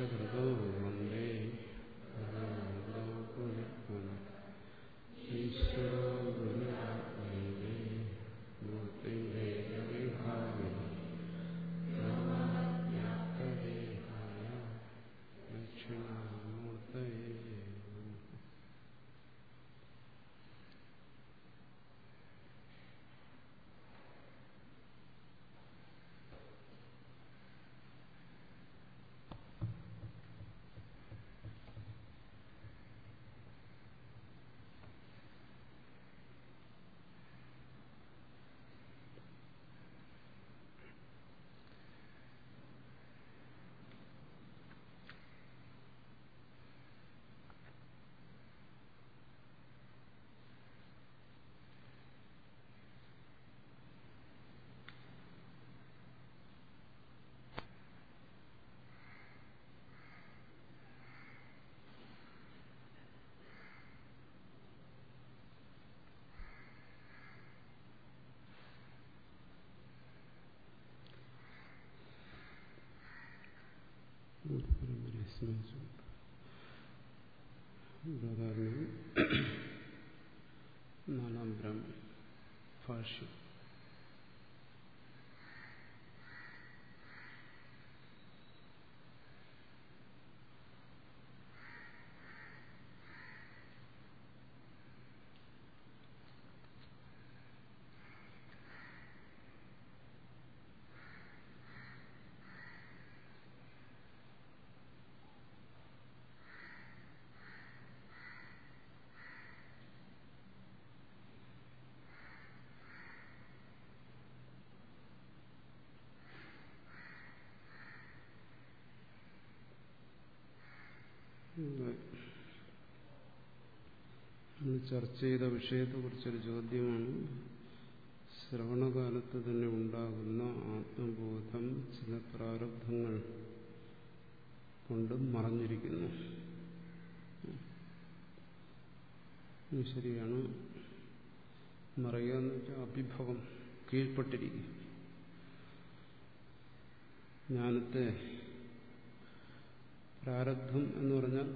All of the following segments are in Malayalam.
സകൃതോ വന്ദേ ഭഗവന്തോ പുനഃ ഈശ്വരോ ഗുരുരാത്മൈവേ മൂർത്തിന്റെ വിഭാഗം വ്യാപ്തദേഹായ ദക്ഷിണാമൂർത്തയേ നമഃ പരമ്പരയെ സ്മരിച്ചുകൊണ്ട് ഉദാഹരണം നാലാം ബ്രഹ്മ ഭാഷ്യം നമ്മൾ ചർച്ച ചെയ്ത വിഷയത്തെക്കുറിച്ചൊരു ചോദ്യമാണ് ശ്രവണകാലത്ത് തന്നെ ഉണ്ടാകുന്ന ആത്മബോധം ചില പ്രാരബ്ധങ്ങൾ കൊണ്ട് മറഞ്ഞിരിക്കുന്നു ഇത് ശരിയാണ് മറയുക എന്ന് വെച്ചാൽ അഭിഭവം കീഴ്പ്പെട്ടിരിക്കും ജ്ഞാനത്തെ പ്രാരബ്ധം എന്ന് പറഞ്ഞാൽ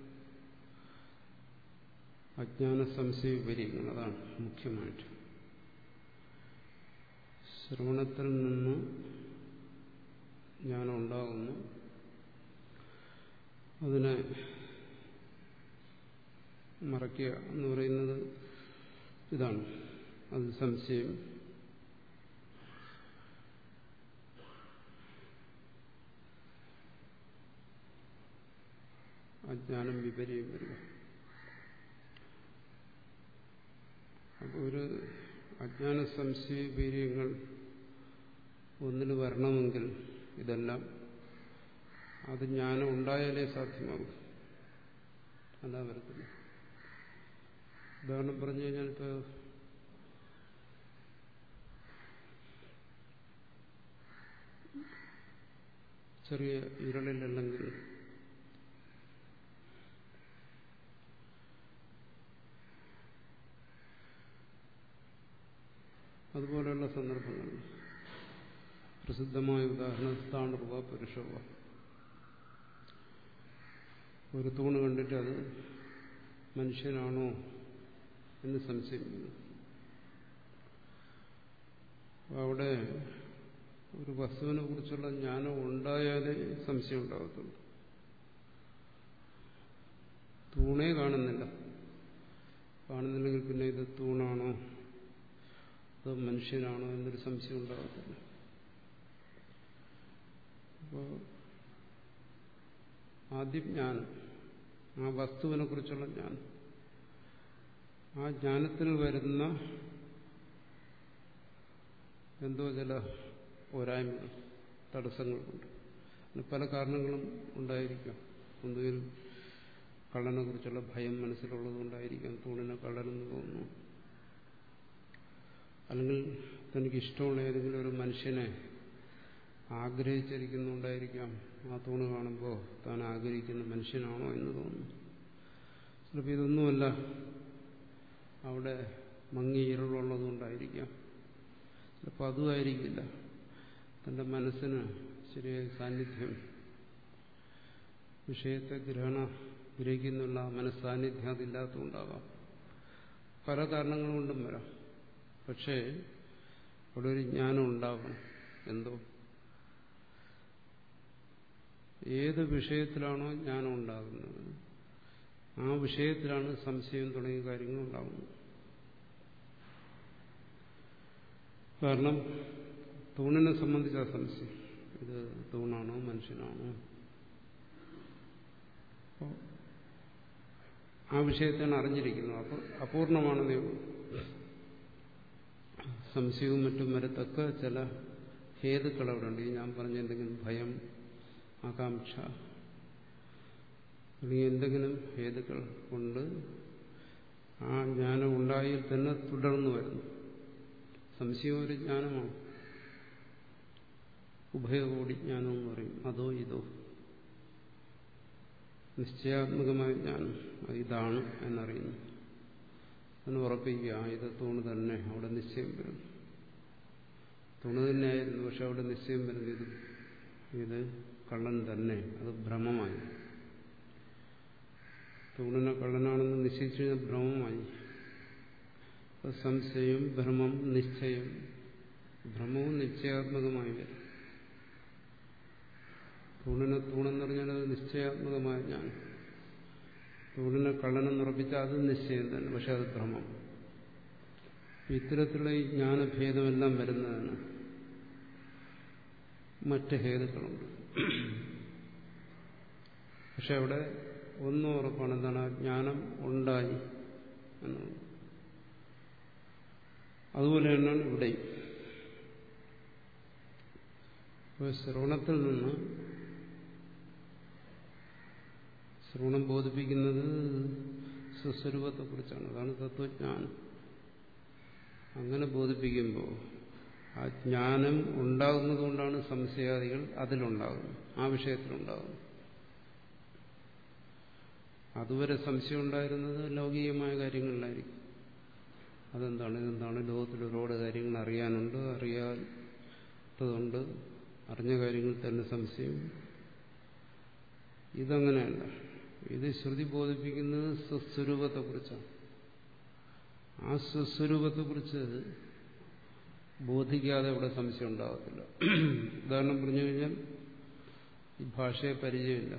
അജ്ഞാന സംശയ വിപര്യങ്ങൾ അതാണ് മുഖ്യമായിട്ട് ശ്രവണത്തിൽ നിന്ന് ജ്ഞാനം ഉണ്ടാകുന്നു അതിനെ മറയ്ക്കുക എന്ന് പറയുന്നത് ഇതാണ് അത് സംശയം അജ്ഞാനം വിപര്യം വരിക അപ്പോൾ ഒരു അജ്ഞാന സംശയ വീര്യങ്ങൾ ഒന്നിൽ വരണമെങ്കിൽ ഇതെല്ലാം അത് ജ്ഞാനം ഉണ്ടായാലേ സാധ്യമാകും അല്ലാ വരത്തില്ല ഉദാഹരണം പറഞ്ഞു കഴിഞ്ഞാൽ ഇപ്പോൾ ചെറിയ ഇരളിലല്ലെങ്കിൽ അതുപോലെയുള്ള സന്ദർഭങ്ങളിൽ പ്രസിദ്ധമായ ഉദാഹരണം സ്ഥാണുവ പുരുഷവ ഒരു തൂണ് കണ്ടിട്ട് അത് മനുഷ്യനാണോ എന്ന് സംശയിക്കുന്നു അവിടെ ഒരു വസ്തുവിനെ കുറിച്ചുള്ള ജ്ഞാനം ഉണ്ടായാലേ സംശയം ഉണ്ടാകത്തുള്ളൂ തൂണേ കാണുന്നില്ല കാണുന്നില്ലെങ്കിൽ പിന്നെ ഇത് തൂണാണോ അത് മനുഷ്യനാണോ എന്നൊരു സംശയം ഉണ്ടാകത്തില്ല അപ്പോൾ ആദ്യം ജ്ഞാനം ആ വസ്തുവിനെ കുറിച്ചുള്ള ജ്ഞാനം ആ ജ്ഞാനത്തിൽ വരുന്ന എന്തോ ചില പോരായ്മകൾ തടസ്സങ്ങളുണ്ട് അതിന് പല കാരണങ്ങളും ഉണ്ടായിരിക്കാം ഒന്നുകിൽ കള്ളനെ കുറിച്ചുള്ള ഭയം മനസ്സിലുള്ളത് കൊണ്ടായിരിക്കാം തൂണിനെ കള്ളനെന്ന് തോന്നുന്നു അല്ലെങ്കിൽ തനിക്ക് ഇഷ്ടമുള്ള ഏതെങ്കിലും ഒരു മനുഷ്യനെ ആഗ്രഹിച്ചിരിക്കുന്നുണ്ടായിരിക്കാം ആ തൂണ് കാണുമ്പോൾ താൻ ആഗ്രഹിക്കുന്ന മനുഷ്യനാണോ എന്ന് തോന്നുന്നു ചിലപ്പോൾ ഇതൊന്നുമല്ല അവിടെ മങ്ങി ഇരുളുള്ളതുകൊണ്ടായിരിക്കാം ചിലപ്പോൾ അതുമായിരിക്കില്ല തൻ്റെ മനസ്സിന് ശരിയായ സാന്നിധ്യം വിഷയത്തെ ഗ്രഹണ ഗ്രഹിക്കുന്നുള്ള മനസ്സാന്നിധ്യം അതില്ലാത്തതുകൊണ്ടാകാം പല കാരണങ്ങൾ കൊണ്ടും വരാം പക്ഷേ അവിടെ ഒരു ജ്ഞാനം ഉണ്ടാവണം എന്തോ ഏത് വിഷയത്തിലാണോ ജ്ഞാനം ഉണ്ടാകുന്നത് ആ വിഷയത്തിലാണ് സംശയം തുടങ്ങിയ കാര്യങ്ങൾ ഉണ്ടാകുന്നത് കാരണം തൂണിനെ സംബന്ധിച്ച സംശയം ഇത് തൂണാണോ മനുഷ്യനാണോ ആ വിഷയത്തെയാണ് അറിഞ്ഞിരിക്കുന്നത് അപ്പോൾ അപൂർണമാണെന്നേ ഉള്ളൂ സംശയവും മറ്റും വരത്തക്ക ചില ഹേതുക്കൾ അവിടെ ഉണ്ട് ഈ ഞാൻ പറഞ്ഞ എന്തെങ്കിലും ഭയം ആകാംക്ഷ അല്ലെങ്കിൽ എന്തെങ്കിലും ഹേതുക്കൾ കൊണ്ട് ആ ജ്ഞാനം ഉണ്ടായിൽ തന്നെ തുടർന്നു വരുന്നു സംശയം ഒരു ജ്ഞാനമാണ് ഉഭയകോടി ജ്ഞാനം എന്ന് പറയും അതോ ഇതോ നിശ്ചയാത്മകമായ ജ്ഞാനം ഇതാണ് എന്നറിയുന്നു എന്ന് ഉറപ്പിക്കുക ഇത് തൂണ് തന്നെ അവിടെ നിശ്ചയം വരും തൂണ് തന്നെയായിരുന്നു പക്ഷെ അവിടെ നിശ്ചയം വരുന്നത് ഇത് ഇത് കള്ളൻ തന്നെ അത് ഭ്രമമായി തൂണിനെ കള്ളനാണെന്ന് നിശ്ചയിച്ചു കഴിഞ്ഞാൽ ഭ്രമമായി സംശയം ഭ്രമം നിശ്ചയം ഭ്രമവും നിശ്ചയാത്മകമായി വരും തൂണിനെ തൂണെന്ന് പറഞ്ഞാൽ അത് നിശ്ചയാത്മകമായ ജ്ഞാനം തൂണിനെ കള്ളനെന്ന് ഉറപ്പിച്ചാൽ അത് നിശ്ചയം തന്നെ പക്ഷെ അത് ഭ്രമം ഇത്തരത്തിലുള്ള ഈ ജ്ഞാനഭേദമെല്ലാം വരുന്നതാണ് മറ്റ് ഹേതുക്കളുണ്ട് പക്ഷെ അവിടെ ഒന്നും ഉറപ്പാണ് എന്താണ് ആ ജ്ഞാനം ഉണ്ടായി എന്നുള്ളത് അതുപോലെ തന്നെയാണ് ഇവിടെയും ശ്രവണത്തിൽ നിന്ന് ശ്രവണം ബോധിപ്പിക്കുന്നത് സ്വസ്വരൂപത്തെക്കുറിച്ചാണ് അതാണ് തത്വജ്ഞാനം അങ്ങനെ ബോധിപ്പിക്കുമ്പോൾ ആ ജ്ഞാനം ഉണ്ടാകുന്നതുകൊണ്ടാണ് സംശയാദികൾ അതിലുണ്ടാകുന്നത് ആ വിഷയത്തിലുണ്ടാകുന്നത് അതുവരെ സംശയം ഉണ്ടായിരുന്നത് ലൗകികമായ കാര്യങ്ങളിലായിരിക്കും അതെന്താണ് ഇതെന്താണ് ലോകത്തിൽ ഒരുപാട് കാര്യങ്ങൾ അറിയാനുണ്ട് അറിയാത്തതുണ്ട് അറിഞ്ഞ കാര്യങ്ങളിൽ തന്നെ സംശയം ഇതങ്ങനെയല്ല ഇത് ശ്രുതി ബോധിപ്പിക്കുന്നത് സ്വസ്വരൂപത്തെക്കുറിച്ചാണ് ആ സ്വസ്വരൂപത്തെക്കുറിച്ച് ബോധിക്കാതെ അവിടെ സംശയം ഉണ്ടാകത്തില്ല ഉദാഹരണം പറഞ്ഞു കഴിഞ്ഞാൽ ഈ ഭാഷയെ പരിചയമില്ല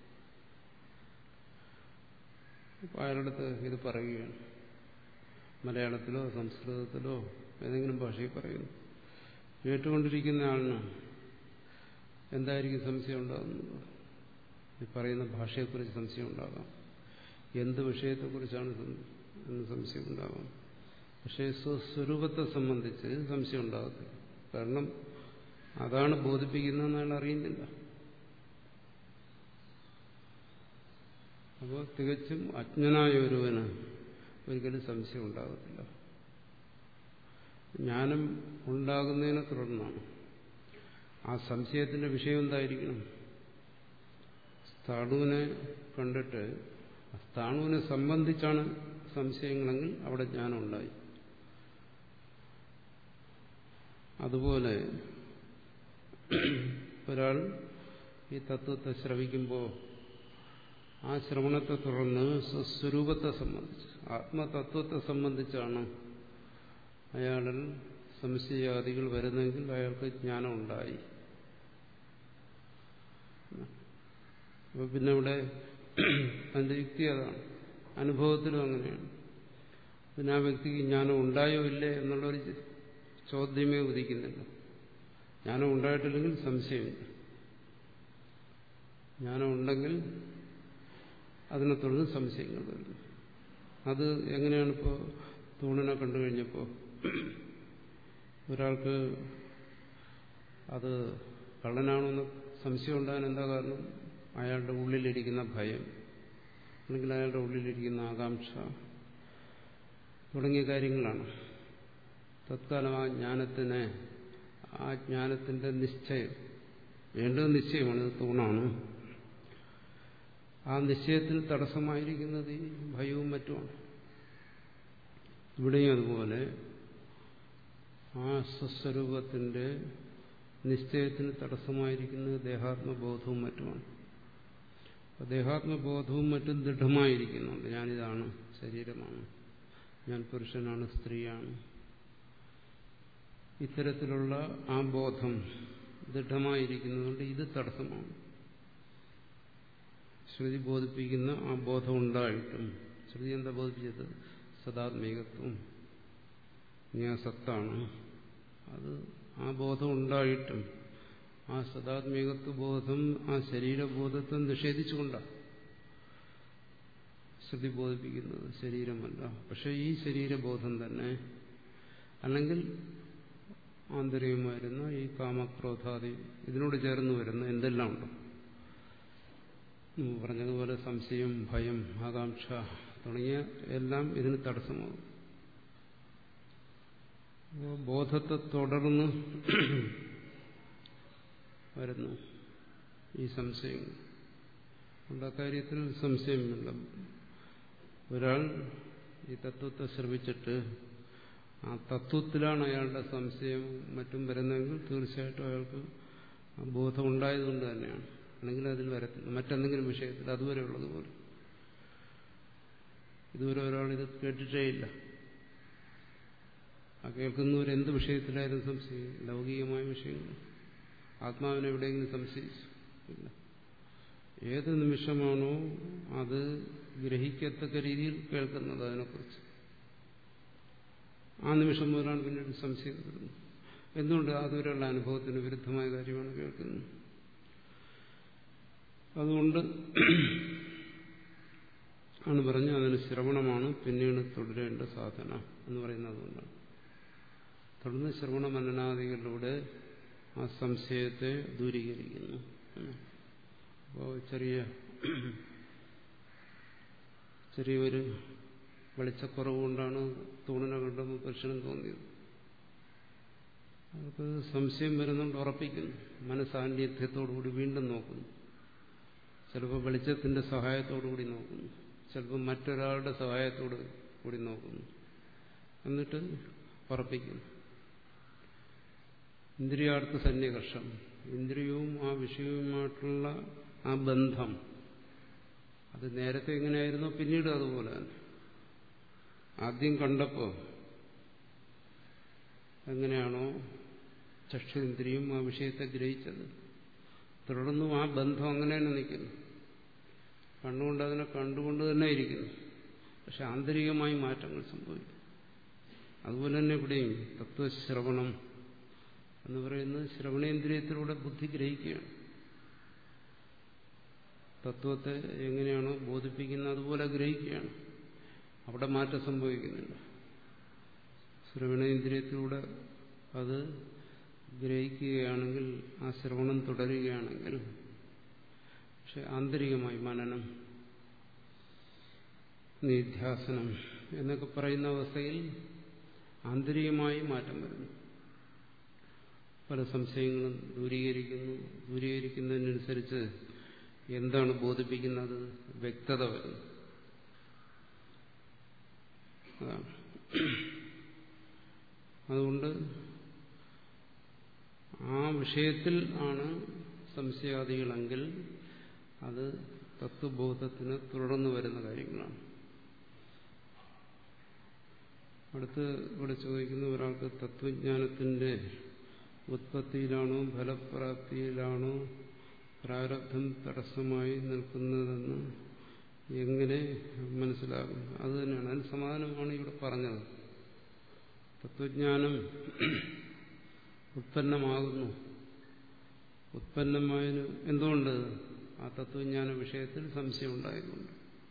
അപ്പം അയാളടുത്ത് ഇത് പറയുകയാണ് മലയാളത്തിലോ സംസ്കൃതത്തിലോ ഏതെങ്കിലും ഭാഷയിൽ പറയുന്നു കേട്ടുകൊണ്ടിരിക്കുന്ന ആളിന് എന്തായിരിക്കും സംശയം ഉണ്ടാകുന്നത് ഈ പറയുന്ന ഭാഷയെക്കുറിച്ച് സംശയം ഉണ്ടാകാം എന്ത് വിഷയത്തെക്കുറിച്ചാണ് എന്ന് സംശയം ഉണ്ടാകാം പക്ഷേ സ്വസ്വരൂപത്തെ സംബന്ധിച്ച് സംശയം ഉണ്ടാകത്തില്ല കാരണം അതാണ് ബോധിപ്പിക്കുന്നതെന്ന് അയാൾ അറിയുന്നില്ല അപ്പോൾ തികച്ചും അജ്ഞനായ ഒരുവന് ഒരിക്കലും സംശയം ഉണ്ടാകത്തില്ല ജ്ഞാനം ഉണ്ടാകുന്നതിനെ തുടർന്നാണ് ആ സംശയത്തിന്റെ വിഷയം എന്തായിരിക്കണം സ്ഥാണുവിനെ കണ്ടിട്ട് സ്ഥാണുവിനെ സംബന്ധിച്ചാണ് സംശയങ്ങളെങ്കിൽ അവിടെ ജ്ഞാനം ഉണ്ടായി അതുപോലെ ഒരാൾ ഈ തത്വത്തെ ശ്രവിക്കുമ്പോൾ ആ ശ്രവണത്തെ തുടർന്ന് സ്വസ്വരൂപത്തെ സംബന്ധിച്ച് ആത്മതത്വത്തെ സംബന്ധിച്ചാണ് അയാളിൽ സംശയാദികൾ വരുന്നെങ്കിൽ അയാൾക്ക് ജ്ഞാനം ഉണ്ടായി അപ്പൊ പിന്നെ ഇവിടെ അതിന്റെ യുക്തി അതാണ് അനുഭവത്തിലും അങ്ങനെയാണ് പിന്നെ ആ വ്യക്തിക്ക് ജ്ഞാനം ഉണ്ടായോ ഇല്ലേ എന്നുള്ളൊരു ചോദ്യമേ ഉദിക്കുന്നില്ല ജ്ഞാനം ഉണ്ടായിട്ടില്ലെങ്കിൽ സംശയമില്ല ജ്ഞാനം ഉണ്ടെങ്കിൽ അതിനെ തുടർന്ന് സംശയങ്ങൾ വരുന്നു അത് എങ്ങനെയാണിപ്പോൾ തൂണിനെ കണ്ടു കഴിഞ്ഞപ്പോൾ ഒരാൾക്ക് അത് കള്ളനാണെന്ന് സംശയം ഉണ്ടാകാൻ എന്താ കാരണം അയാളുടെ ഉള്ളിലിരിക്കുന്ന ഭയം അല്ലെങ്കിൽ അയാളുടെ ഉള്ളിലിരിക്കുന്ന ആകാംക്ഷ തുടങ്ങിയ കാര്യങ്ങളാണ് തത്കാലം ആ ജ്ഞാനത്തിന് ആ ജ്ഞാനത്തിന്റെ നിശ്ചയം വേണ്ടത് നിശ്ചയമാണ് ഇത് തൂണാണ് ആ നിശ്ചയത്തിൽ തടസ്സമായിരിക്കുന്നത് ഈ ഭയവും മറ്റുമാണ് ഇവിടെയും അതുപോലെ ആ സ്വസ്വരൂപത്തിന്റെ നിശ്ചയത്തിന് തടസ്സമായിരിക്കുന്നത് ദേഹാത്മബോധവും മറ്റുമാണ് ദേഹാത്മബോധവും മറ്റും ദൃഢമായിരിക്കുന്നുണ്ട് ഞാനിതാണ് ശരീരമാണ് ഞാൻ പുരുഷനാണ് സ്ത്രീയാണ് ഇത്തരത്തിലുള്ള ആ ബോധം ദൃഢമായിരിക്കുന്നതുകൊണ്ട് ഇത് തടസ്സമാണ് ശ്രുതി ബോധിപ്പിക്കുന്ന ആ ബോധം ഉണ്ടായിട്ടും ശ്രുതി എന്താ ബോധിപ്പിച്ചത് സദാത്മീകത്വം ഞാൻ സത്താണ് അത് ആ ബോധം ഉണ്ടായിട്ടും ആ സദാത്മീകത്വ ബോധം ആ ശരീരബോധത്തെ നിഷേധിച്ചുകൊണ്ടാണ് ശ്രുതി ബോധിപ്പിക്കുന്നത് ശരീരമല്ല പക്ഷെ ഈ ശരീരബോധം തന്നെ അല്ലെങ്കിൽ ആന്തരികമായിരുന്ന ഈ കാമക്രോധാദി ഇതിനോട് ചേർന്ന് വരുന്ന എന്തെല്ലാം ഉണ്ടോ പറഞ്ഞതുപോലെ സംശയം ഭയം ആകാംക്ഷ തുടങ്ങിയ എല്ലാം ഇതിന് തടസ്സമാകും ബോധത്തെ തുടർന്ന് വരുന്നു ഈ സംശയങ്ങൾ അതുകൊണ്ട് അക്കാര്യത്തിൽ സംശയമില്ല ഒരാൾ ഈ തത്വത്തെ ശ്രമിച്ചിട്ട് ആ തത്വത്തിലാണ് അയാളുടെ സംശയം മറ്റും വരുന്നതെങ്കിൽ തീർച്ചയായിട്ടും അയാൾക്ക് ആ ബോധം ഉണ്ടായതുകൊണ്ട് തന്നെയാണ് അല്ലെങ്കിൽ അതിൽ വരത്തില്ല മറ്റെന്തെങ്കിലും വിഷയത്തിൽ അതുവരെ ഉള്ളതുപോലെ ഇതുവരെ ഒരാൾ ഇത് കേട്ടിട്ടേ ഇല്ല ആ കേൾക്കുന്നവർ എന്ത് വിഷയത്തിലായിരുന്നു സംശയം ലൗകികമായ വിഷയങ്ങൾ ആത്മാവിനെ എവിടെയെങ്കിലും സംശയിച്ചു ഇല്ല ഏത് നിമിഷമാണോ അത് ഗ്രഹിക്കത്തക്ക രീതിയിൽ കേൾക്കുന്നത് അതിനെക്കുറിച്ച് ആ നിമിഷം മുതലാണ് പിന്നീട് സംശയം വരുന്നത് എന്തുകൊണ്ട് അതുവരെയുള്ള അനുഭവത്തിന് വിരുദ്ധമായ കാര്യമാണ് കേൾക്കുന്നത് അതുകൊണ്ട് ആണ് പറഞ്ഞ അതിന് ശ്രവണമാണ് പിന്നീട് തുടരേണ്ട സാധന എന്ന് പറയുന്നത് അതുകൊണ്ടാണ് തുടർന്ന് ശ്രവണ മനനാദികളിലൂടെ ആ സംശയത്തെ ദൂരീകരിക്കുന്നു അപ്പോൾ ചെറിയ ചെറിയൊരു വെളിച്ചക്കുറവ് കൊണ്ടാണ് തൂണിനെ കണ്ടപ്പോൾ പുരുഷനും തോന്നിയത് അവർക്ക് സംശയം വരുന്നുണ്ട് ഉറപ്പിക്കുന്നു മനസാന്നിധ്യത്തോടുകൂടി വീണ്ടും നോക്കുന്നു ചിലപ്പോൾ വെളിച്ചത്തിന്റെ സഹായത്തോടുകൂടി നോക്കുന്നു ചിലപ്പോൾ മറ്റൊരാളുടെ സഹായത്തോട് കൂടി നോക്കുന്നു എന്നിട്ട് ഉറപ്പിക്കുന്നു ഇന്ദ്രിയാർത്ഥ സന്നികർഷം ഇന്ദ്രിയവും ആ വിഷയവുമായിട്ടുള്ള ആ ബന്ധം അത് നേരത്തെ എങ്ങനെയായിരുന്നോ പിന്നീട് അതുപോലെ തന്നെ ആദ്യം കണ്ടപ്പോൾ എങ്ങനെയാണോ ചക്ഷുന്ദ്രിയും ആ വിഷയത്തെ ഗ്രഹിച്ചത് തുടർന്നും ആ ബന്ധം അങ്ങനെ തന്നെ നിൽക്കുന്നു കണ്ണുകൊണ്ട് അതിനെ കണ്ടുകൊണ്ട് തന്നെ ഇരിക്കുന്നു പക്ഷെ ആന്തരികമായി മാറ്റങ്ങൾ സംഭവിക്കും അതുപോലെ തന്നെ ഇവിടെയും തത്വശ്രവണം എന്ന് പറയുന്നത് ശ്രവണേന്ദ്രിയത്തിലൂടെ ബുദ്ധി ഗ്രഹിക്കുകയാണ് തത്വത്തെ എങ്ങനെയാണോ ബോധിപ്പിക്കുന്നത് അതുപോലെ ഗ്രഹിക്കുകയാണ് അവിടെ മാറ്റം സംഭവിക്കുന്നില്ല ശ്രവണേന്ദ്രിയത്തിലൂടെ അത് ഗ്രഹിക്കുകയാണെങ്കിൽ ആ ശ്രവണം തുടരുകയാണെങ്കിൽ പക്ഷെ ആന്തരികമായി മനനം നിധ്യാസനം എന്നൊക്കെ പറയുന്ന അവസ്ഥയിൽ ആന്തരികമായി മാറ്റം വരുന്നു പല സംശയങ്ങളും ദൂരീകരിക്കുന്നു ദൂരീകരിക്കുന്നതിനനുസരിച്ച് എന്താണ് ബോധിപ്പിക്കുന്നത് വ്യക്തത വരുന്നു അതാണ് അതുകൊണ്ട് ആ വിഷയത്തിൽ ആണ് സംശയാദികളെങ്കിൽ അത് തത്വബോധത്തിന് തുടർന്നു വരുന്ന കാര്യങ്ങളാണ് അടുത്ത് ഇവിടെ ചോദിക്കുന്ന ഒരാൾക്ക് തത്വജ്ഞാനത്തിന്റെ ഉത്പത്തിയിലാണോ ഫലപ്രാപ്തിയിലാണോ പ്രാരബ്ധം തടസ്സമായി നിൽക്കുന്നതെന്ന് എങ്ങനെ മനസ്സിലാകും അത് തന്നെയാണ് അതിന് സമാധാനമാണ് ഇവിടെ പറഞ്ഞത് തത്വജ്ഞാനം ഉത്പന്നമാകുന്നു ഉത്പന്നമായതിന് എന്തുകൊണ്ട് ആ തത്വജ്ഞാന വിഷയത്തിൽ സംശയം ഉണ്ടായതുകൊണ്ട്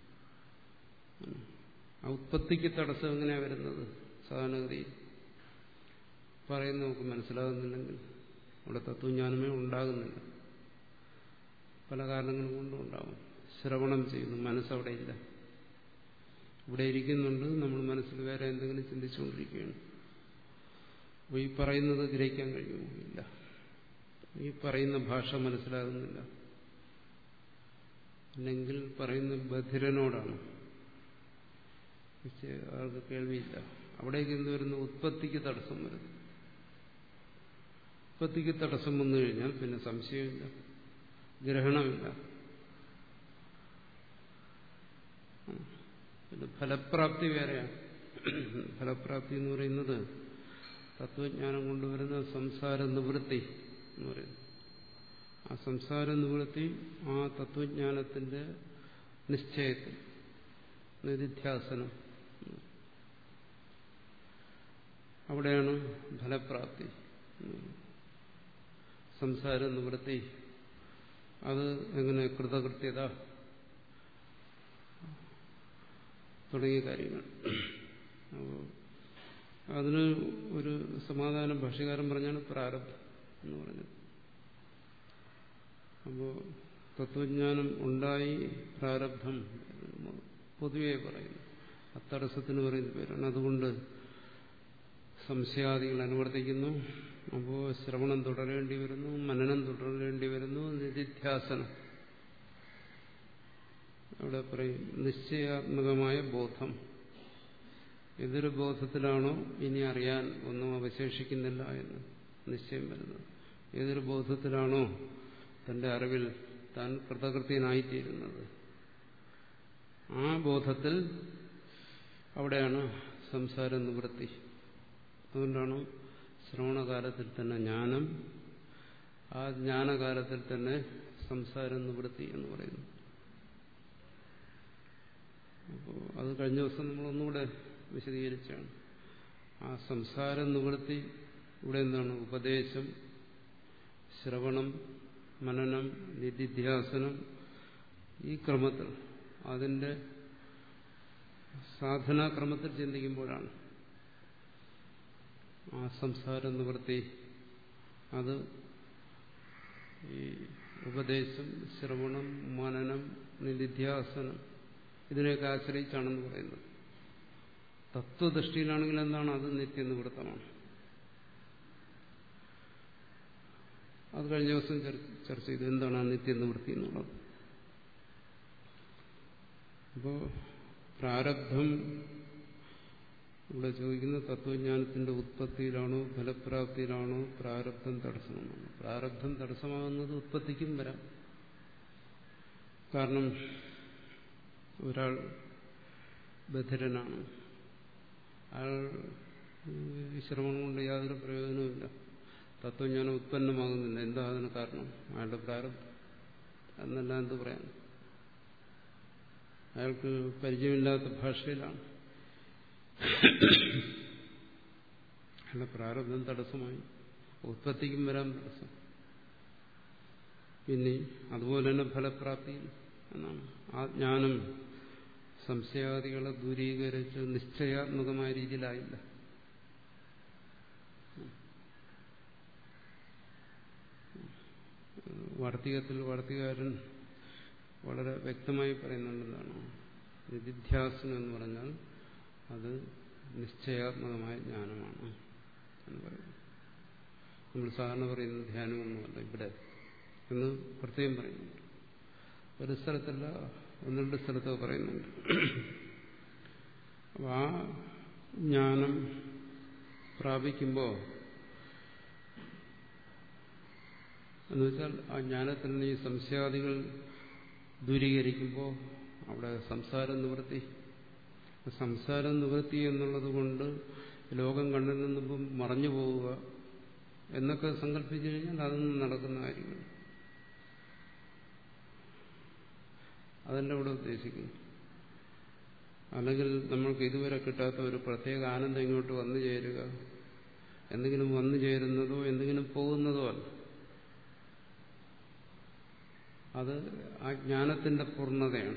ആ ഉത്പത്തിക്ക് തടസ്സം എങ്ങനെയാണ് വരുന്നത് സാധാരണഗതിയിൽ പറയുന്ന നമുക്ക് മനസ്സിലാകുന്നില്ലെങ്കിൽ അവിടെ തത്വജ്ഞാനമേ ഉണ്ടാകുന്നില്ല പല കാരണങ്ങൾ കൊണ്ടും ഉണ്ടാകും ശ്രവണം ചെയ്യുന്നു മനസ്സവിടെ ഇല്ല ഇവിടെ ഇരിക്കുന്നുണ്ട് നമ്മൾ മനസ്സിൽ വേറെ എന്തെങ്കിലും ചിന്തിച്ചുകൊണ്ടിരിക്കുകയാണ് അപ്പോൾ ഈ പറയുന്നത് ഗ്രഹിക്കാൻ കഴിയുമോ ഇല്ല ഈ പറയുന്ന ഭാഷ മനസ്സിലാകുന്നില്ല അല്ലെങ്കിൽ പറയുന്ന ബധിരനോടാണ് ആൾക്ക് കേൾവിയില്ല അവിടേക്ക് എന്ത് വരുന്നു ഉത്പത്തിക്ക് തടസ്സം വരുന്നു ഉത്പത്തിക്ക് തടസ്സം വന്നു കഴിഞ്ഞാൽ പിന്നെ സംശയമില്ല ഗ്രഹണമില്ല ഇത് ഫലപ്രാപ്തി വേറെയാണ് ഫലപ്രാപ്തി എന്ന് പറയുന്നത് തത്വജ്ഞാനം കൊണ്ടുവരുന്ന സംസാര നിവൃത്തി എന്ന് പറയുന്നു ആ സംസാര നിവൃത്തി ആ തത്വജ്ഞാനത്തിന്റെ നിശ്ചയത്തിൽ നിധിധ്യാസനം അവിടെയാണ് ഫലപ്രാപ്തി സംസാര നിവൃത്തി അത് എങ്ങനെ കൃതകൃത്യത തുടങ്ങിയ കാര്യങ്ങൾ അപ്പോൾ അതിന് ഒരു സമാധാനം ഭാഷ്യകാരൻ പറഞ്ഞാണ് പ്രാരബ്ധം എന്ന് പറഞ്ഞത് അപ്പോൾ തത്വജ്ഞാനം ഉണ്ടായി പ്രാരബ്ധം പൊതുവെ പറയുന്നു അത്തടസ്സത്തിന് പറയുന്ന പേരാണ് അതുകൊണ്ട് സംശയാദികൾ അനുവർത്തിക്കുന്നു അപ്പോൾ ശ്രവണം തുടരേണ്ടി വരുന്നു മനനം തുടരേണ്ടി വരുന്നു നിധിധ്യാസനം അവിടെ പറയും നിശ്ചയാത്മകമായ ബോധം ഏതൊരു ബോധത്തിലാണോ ഇനി അറിയാൻ ഒന്നും അവശേഷിക്കുന്നില്ല എന്ന് നിശ്ചയം വരുന്നത് ഏതൊരു ബോധത്തിലാണോ തന്റെ അറിവിൽ താൻ കൃതകൃത്യനായിത്തീരുന്നത് ആ ബോധത്തിൽ അവിടെയാണ് സംസാര നിവൃത്തി അതുകൊണ്ടാണ് ശ്രവണകാലത്തിൽ തന്നെ ജ്ഞാനം ആ ജ്ഞാനകാലത്തിൽ തന്നെ സംസാര നിവൃത്തി എന്ന് പറയുന്നു അപ്പോൾ അത് കഴിഞ്ഞ ദിവസം നമ്മൾ ഒന്നുകൂടെ വിശദീകരിച്ചാണ് ആ സംസാര നിവൃത്തി ഇവിടെ എന്താണ് ഉപദേശം ശ്രവണം മനനം നിധിധ്യാസനം ഈ ക്രമത്തിൽ അതിന്റെ സാധനാക്രമത്തിൽ ചിന്തിക്കുമ്പോഴാണ് ആ സംസാര നിവൃത്തി അത് ഈ ഉപദേശം ശ്രവണം മനനം നിധിധ്യാസനം ഇതിനെയൊക്കെ ആശ്രയിച്ചാണെന്ന് പറയുന്നത് തത്വദൃഷ്ടിയിലാണെങ്കിൽ എന്താണ് അത് നിത്യനിവൃത്തമാണ് അത് കഴിഞ്ഞ ദിവസം ചർച്ച ചെയ്തു എന്താണ് ആ നിത്യനിവൃത്തി എന്നുള്ളത് അപ്പോൾ പ്രാരബ്ധം ഇവിടെ ചോദിക്കുന്ന തത്വജ്ഞാനത്തിന്റെ ഉത്പത്തിയിലാണോ ഫലപ്രാപ്തിയിലാണോ പ്രാരബ്ധം തടസ്സമാണോ പ്രാരബ്ധം തടസ്സമാകുന്നത് ഉത്പത്തിക്കും വരാം കാരണം ഒരാൾ ബധിരനാണ് അയാൾ ശ്രമം കൊണ്ട് യാതൊരു പ്രയോജനവുമില്ല തത്വജ്ഞാനം ഉത്പന്നമാകുന്നില്ല എന്താ അതിന് കാരണം അയാളുടെ പ്രാരബ്ധം എന്നല്ല എന്ത് പറയാൻ അയാൾക്ക് പരിചയമില്ലാത്ത ഭാഷയിലാണ് അയാളുടെ പ്രാരബ്ധം തടസ്സമായി ഉത്പത്തിക്കും വരാൻ തടസ്സം പിന്നെ അതുപോലെ തന്നെ ഫലപ്രാപ്തി എന്നാണ് ആ ജ്ഞാനം സംശയാദികളെ ദൂരീകരിച്ച് നിശ്ചയാത്മകമായ രീതിയിലായില്ല വാർത്തികത്തിൽ വാർത്തികാരൻ വളരെ വ്യക്തമായി പറയുന്നുണ്ടെന്നാണ് നിധിധ്യാസനം എന്ന് പറഞ്ഞാൽ അത് നിശ്ചയാത്മകമായ ജ്ഞാനമാണ് എന്ന് പറയുന്നു നമ്മൾ സാധാരണ പറയുന്ന ധ്യാനമൊന്നുമല്ല ഇവിടെ എന്ന് പ്രത്യേകം പറയുന്നുണ്ട് ഒരു സ്ഥലത്തല്ല ഒന്ന് രണ്ട് സ്ഥലത്തൊക്കെ പറയുന്നുണ്ട് അപ്പം ആ ജ്ഞാനം പ്രാപിക്കുമ്പോൾ എന്നുവെച്ചാൽ ആ ജ്ഞാനത്തിൽ നിന്ന് ഈ സംശയാദികൾ ദൂരീകരിക്കുമ്പോൾ അവിടെ സംസാരം നിവൃത്തി സംസാരം നിവൃത്തി എന്നുള്ളത് കൊണ്ട് ലോകം കണ്ണിൽ നിന്നും മറഞ്ഞു പോവുക എന്നൊക്കെ സങ്കല്പിച്ചു കഴിഞ്ഞാൽ അതൊന്നും നടക്കുന്ന കാര്യങ്ങൾ അതല്ല ഇവിടെ ഉദ്ദേശിക്കുന്നു അല്ലെങ്കിൽ നമ്മൾക്ക് ഇതുവരെ കിട്ടാത്ത ഒരു പ്രത്യേക ആനന്ദം ഇങ്ങോട്ട് വന്നു ചേരുക എന്തെങ്കിലും വന്നു ചേരുന്നതോ എന്തെങ്കിലും പോകുന്നതോ അല്ല അത് ആ ജ്ഞാനത്തിന്റെ പൂർണ്ണതയാണ്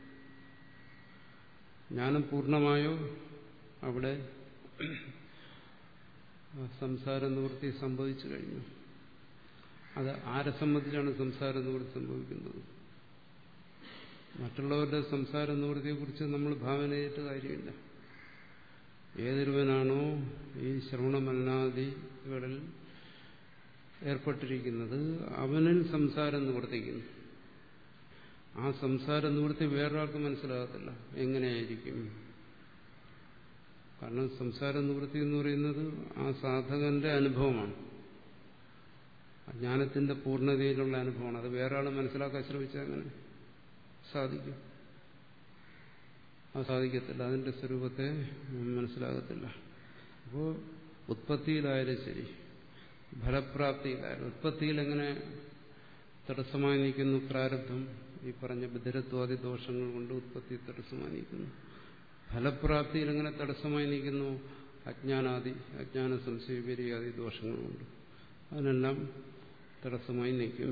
ജ്ഞാനം പൂർണ്ണമായോ അവിടെ സംസാര നിവൃത്തി സംഭവിച്ചു കഴിഞ്ഞു അത് ആരെ സംബന്ധിച്ചാണ് സംസാര നിവൃത്തി സംഭവിക്കുന്നത് മറ്റുള്ളവരുടെ സംസാര നിവൃത്തിയെക്കുറിച്ച് നമ്മൾ ഭാവന ചെയ്തിട്ട് കാര്യമില്ല ഏതൊരുവനാണോ ഈ ശ്രവണമല്ലാദികളിൽ ഏർപ്പെട്ടിരിക്കുന്നത് അവനിൽ സംസാരം നിവർത്തിക്കുന്നു ആ സംസാര നിവൃത്തി വേറൊരാൾക്ക് മനസ്സിലാകത്തില്ല എങ്ങനെയായിരിക്കും കാരണം സംസാര നിവൃത്തി എന്ന് പറയുന്നത് ആ സാധകന്റെ അനുഭവമാണ് ജ്ഞാനത്തിന്റെ പൂർണ്ണതയിലുള്ള അനുഭവമാണ് അത് വേറെ ആൾ മനസ്സിലാക്കാൻ ശ്രമിച്ചാൽ അങ്ങനെ സാധിക്കും അത് സാധിക്കത്തില്ല അതിന്റെ സ്വരൂപത്തെ മനസ്സിലാകത്തില്ല അപ്പോൾ ഉത്പത്തിയിലായാലും ശരി ഫലപ്രാപ്തിയിലായാലും ഉത്പത്തിയിൽ എങ്ങനെ തടസ്സമായി നിൽക്കുന്നു പ്രാരബ്ധം ഈ പറഞ്ഞ ബദിരത്വാദി ദോഷങ്ങൾ കൊണ്ട് ഉത്പത്തി തടസ്സമായി നിൽക്കുന്നു ഫലപ്രാപ്തിയിൽ എങ്ങനെ തടസ്സമായി നിൽക്കുന്നു അജ്ഞാനാദി അജ്ഞാന സംശയപരിയാദി ദോഷങ്ങളുണ്ട് അതിനെല്ലാം തടസ്സമായി നിൽക്കും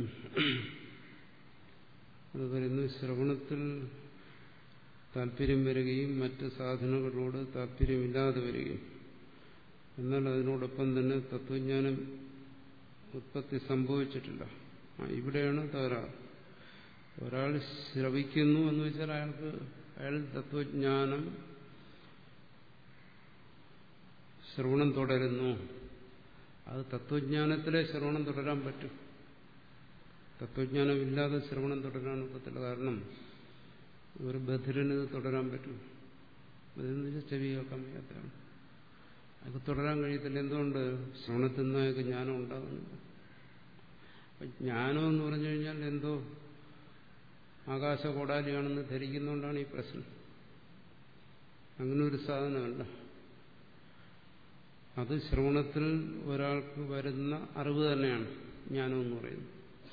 അത് പറയുന്നു ശ്രവണത്തിൽ താല്പര്യം വരികയും മറ്റ് സാധനങ്ങളോട് താല്പര്യമില്ലാതെ വരികയും എന്നാൽ അതിനോടൊപ്പം തന്നെ തത്വജ്ഞാനം ഉത്പത്തി സംഭവിച്ചിട്ടില്ല ആ ഇവിടെയാണ് തകരാറ് ഒരാൾ ശ്രവിക്കുന്നു എന്ന് വെച്ചാൽ അയാൾക്ക് അയാൾ തത്വജ്ഞാനം ശ്രവണം തുടരുന്നു അത് തത്വജ്ഞാനത്തിലെ ശ്രവണം തുടരാൻ പറ്റും തത്വജ്ഞാനമില്ലാതെ ശ്രവണം തുടരാൻ ഒക്കത്തില്ല കാരണം ഒരു ബധിരന് ഇത് തുടരാൻ പറ്റും ബധിരെന്ന് വെച്ചാൽ ചെവി കേൾക്കാൻ വയ്യാത്തതാണ് അയാൾക്ക് തുടരാൻ കഴിയത്തില്ല എന്തുകൊണ്ട് ശ്രവണത്തിൽ നിന്ന് അയാൾക്ക് ജ്ഞാനം ഉണ്ടാകുന്നില്ല ജ്ഞാനം എന്ന് പറഞ്ഞു കഴിഞ്ഞാൽ എന്തോ ആകാശ കോടാലിയാണെന്ന് ധരിക്കുന്നതുകൊണ്ടാണ് ഈ പ്രശ്നം അങ്ങനെ ഒരു സാധനമല്ല അത് ശ്രവണത്തിൽ ഒരാൾക്ക് വരുന്ന അറിവ് തന്നെയാണ് ജ്ഞാനം എന്ന് പറയുന്നത്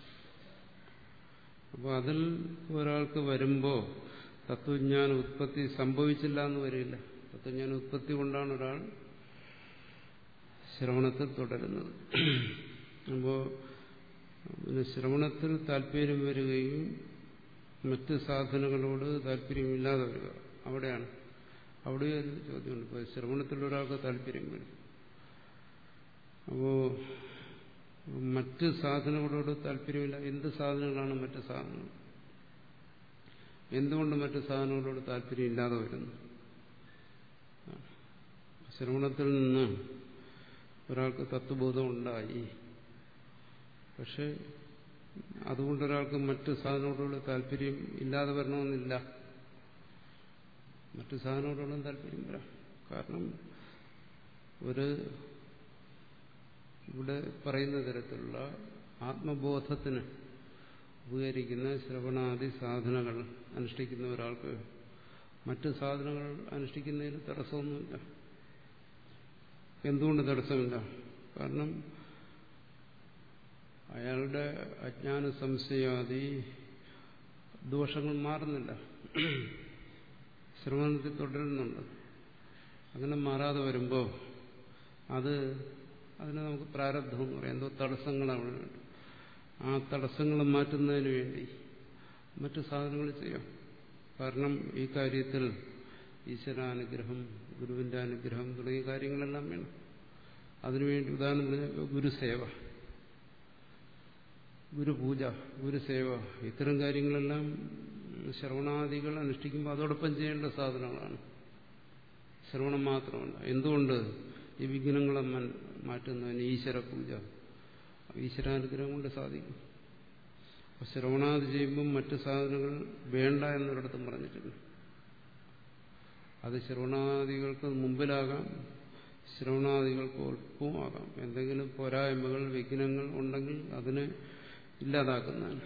അപ്പോൾ അതിൽ ഒരാൾക്ക് വരുമ്പോൾ തത്വജ്ഞാന ഉത്പത്തി സംഭവിച്ചില്ല എന്ന് വരില്ല തത്വജ്ഞാന ഉത്പത്തി കൊണ്ടാണ് ഒരാൾ ശ്രവണത്തിൽ തുടരുന്നത് അപ്പോൾ പിന്നെ ശ്രവണത്തിൽ താല്പര്യം വരികയും മറ്റ് സാധനങ്ങളോട് താല്പര്യമില്ലാതെ വരിക അവിടെയാണ് അവിടെ ഒരു ചോദ്യമുണ്ട് ഇപ്പോൾ ശ്രവണത്തിൽ ഒരാൾക്ക് താല്പര്യം വരും അപ്പോൾ മറ്റ് സാധനങ്ങളോട് താല്പര്യമില്ല എന്ത് സാധനങ്ങളാണ് മറ്റ് സാധനങ്ങൾ എന്തുകൊണ്ട് മറ്റ് സാധനങ്ങളോട് താല്പര്യമില്ലാതെ വരുന്നു ശ്രവണത്തിൽ നിന്ന് ഒരാൾക്ക് തത്വബോധം ഉണ്ടായി പക്ഷെ അതുകൊണ്ട് ഒരാൾക്ക് മറ്റ് സാധനങ്ങളോട് താല്പര്യം ഇല്ലാതെ വരണമെന്നില്ല മറ്റു സാധനങ്ങളോടും താല്പര്യം വരാം കാരണം ഒരു ഇവിടെ പറയുന്ന തരത്തിലുള്ള ആത്മബോധത്തിന് ഉപകരിക്കുന്ന ശ്രവണാദി സാധനങ്ങൾ അനുഷ്ഠിക്കുന്ന ഒരാൾക്ക് മറ്റ് സാധനങ്ങൾ അനുഷ്ഠിക്കുന്നതിന് തടസ്സമൊന്നുമില്ല എന്തുകൊണ്ട് തടസ്സമില്ല കാരണം അയാളുടെ അജ്ഞാന സംശയാദി ദോഷങ്ങൾ മാറുന്നില്ല ശ്രവണത്തിൽ തുടരുന്നുണ്ട് അങ്ങനെ മാറാതെ വരുമ്പോൾ അത് അതിന് നമുക്ക് പ്രാരബ്ധം എന്ന് പറയാം എന്തോ തടസ്സങ്ങളാണ് ആ തടസ്സങ്ങൾ മാറ്റുന്നതിന് വേണ്ടി മറ്റു സാധനങ്ങൾ ചെയ്യാം കാരണം ഈ കാര്യത്തിൽ ഈശ്വരാനുഗ്രഹം ഗുരുവിന്റെ അനുഗ്രഹം തുടങ്ങിയ കാര്യങ്ങളെല്ലാം വേണം അതിനുവേണ്ടി ഉദാഹരണം പറഞ്ഞാൽ ഗുരുസേവ ഗുരുപൂജ ഗുരുസേവ ഇത്തരം കാര്യങ്ങളെല്ലാം ശ്രവണാദികൾ അനുഷ്ഠിക്കുമ്പോൾ അതോടൊപ്പം ചെയ്യേണ്ട സാധനങ്ങളാണ് ശ്രവണം മാത്രമല്ല എന്തുകൊണ്ട് ഈ വിഘ്നങ്ങളെ മാറ്റുന്നതിന് ഈശ്വര പൂജ ഈശ്വരാനുഗ്രഹം കൊണ്ട് സാധിക്കും അപ്പൊ ശ്രവണാദി ചെയ്യുമ്പം മറ്റ് സാധനങ്ങൾ വേണ്ട എന്നൊരിടത്തും പറഞ്ഞിട്ടുണ്ട് അത് ശ്രവണാദികൾക്ക് മുമ്പിലാകാം ശ്രവണാദികൾക്ക് ഒപ്പമാകാം എന്തെങ്കിലും പോരായ്മകൾ വിഘ്നങ്ങൾ ഉണ്ടെങ്കിൽ അതിനെ ഇല്ലാതാക്കുന്നതാണ്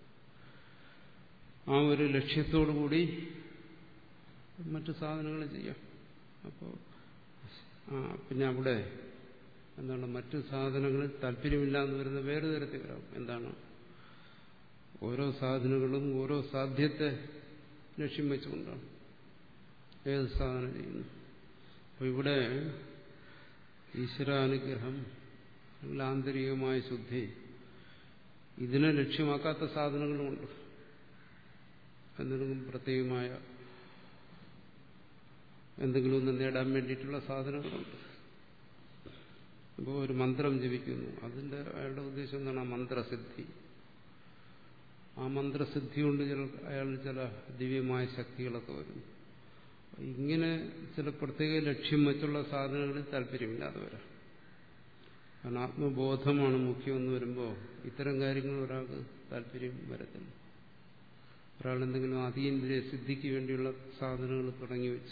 ആ ഒരു ലക്ഷ്യത്തോടു കൂടി മറ്റു സാധനങ്ങൾ ചെയ്യാം അപ്പോൾ പിന്നെ അവിടെ എന്താണ് മറ്റു സാധനങ്ങളിൽ താല്പര്യമില്ല എന്ന് വരുന്ന വേറെ തരത്തിൽ വരാം എന്താണ് ഓരോ സാധനങ്ങളും ഓരോ സാധ്യത്തെ ലക്ഷ്യം വെച്ചുകൊണ്ടാണ് ഏത് സാധനം ചെയ്യുന്നു അപ്പോൾ ഇവിടെ ഈശ്വരാനുഗ്രഹം ആന്തരികമായ ശുദ്ധി ഇതിനെ ലക്ഷ്യമാക്കാത്ത സാധനങ്ങളുമുണ്ട് എന്തെങ്കിലും പ്രത്യേകമായ എന്തെങ്കിലും ഒന്ന് നേടാൻ വേണ്ടിയിട്ടുള്ള സാധനങ്ങളുണ്ട് ഇപ്പോൾ ഒരു മന്ത്രം ജപിക്കുന്നു അതിന്റെ അയാളുടെ ഉദ്ദേശം എന്താണ് ആ മന്ത്രസിദ്ധി ആ മന്ത്രസിദ്ധി കൊണ്ട് ചില അയാൾ ചില ദിവ്യമായ ശക്തികളൊക്കെ വരുന്നു ഇങ്ങനെ ചില പ്രത്യേക ലക്ഷ്യം വെച്ചുള്ള സാധനങ്ങളിൽ താല്പര്യമില്ലാതെ വരാം കാരണം ആത്മബോധമാണ് മുഖ്യമെന്ന് വരുമ്പോൾ ഇത്തരം കാര്യങ്ങൾ ഒരാൾക്ക് താല്പര്യം വരത്തില്ല ഒരാൾ എന്തെങ്കിലും അതീന്ദ്രിയ സിദ്ധിക്ക് വേണ്ടിയുള്ള സാധനങ്ങൾ തുടങ്ങി വെച്ച്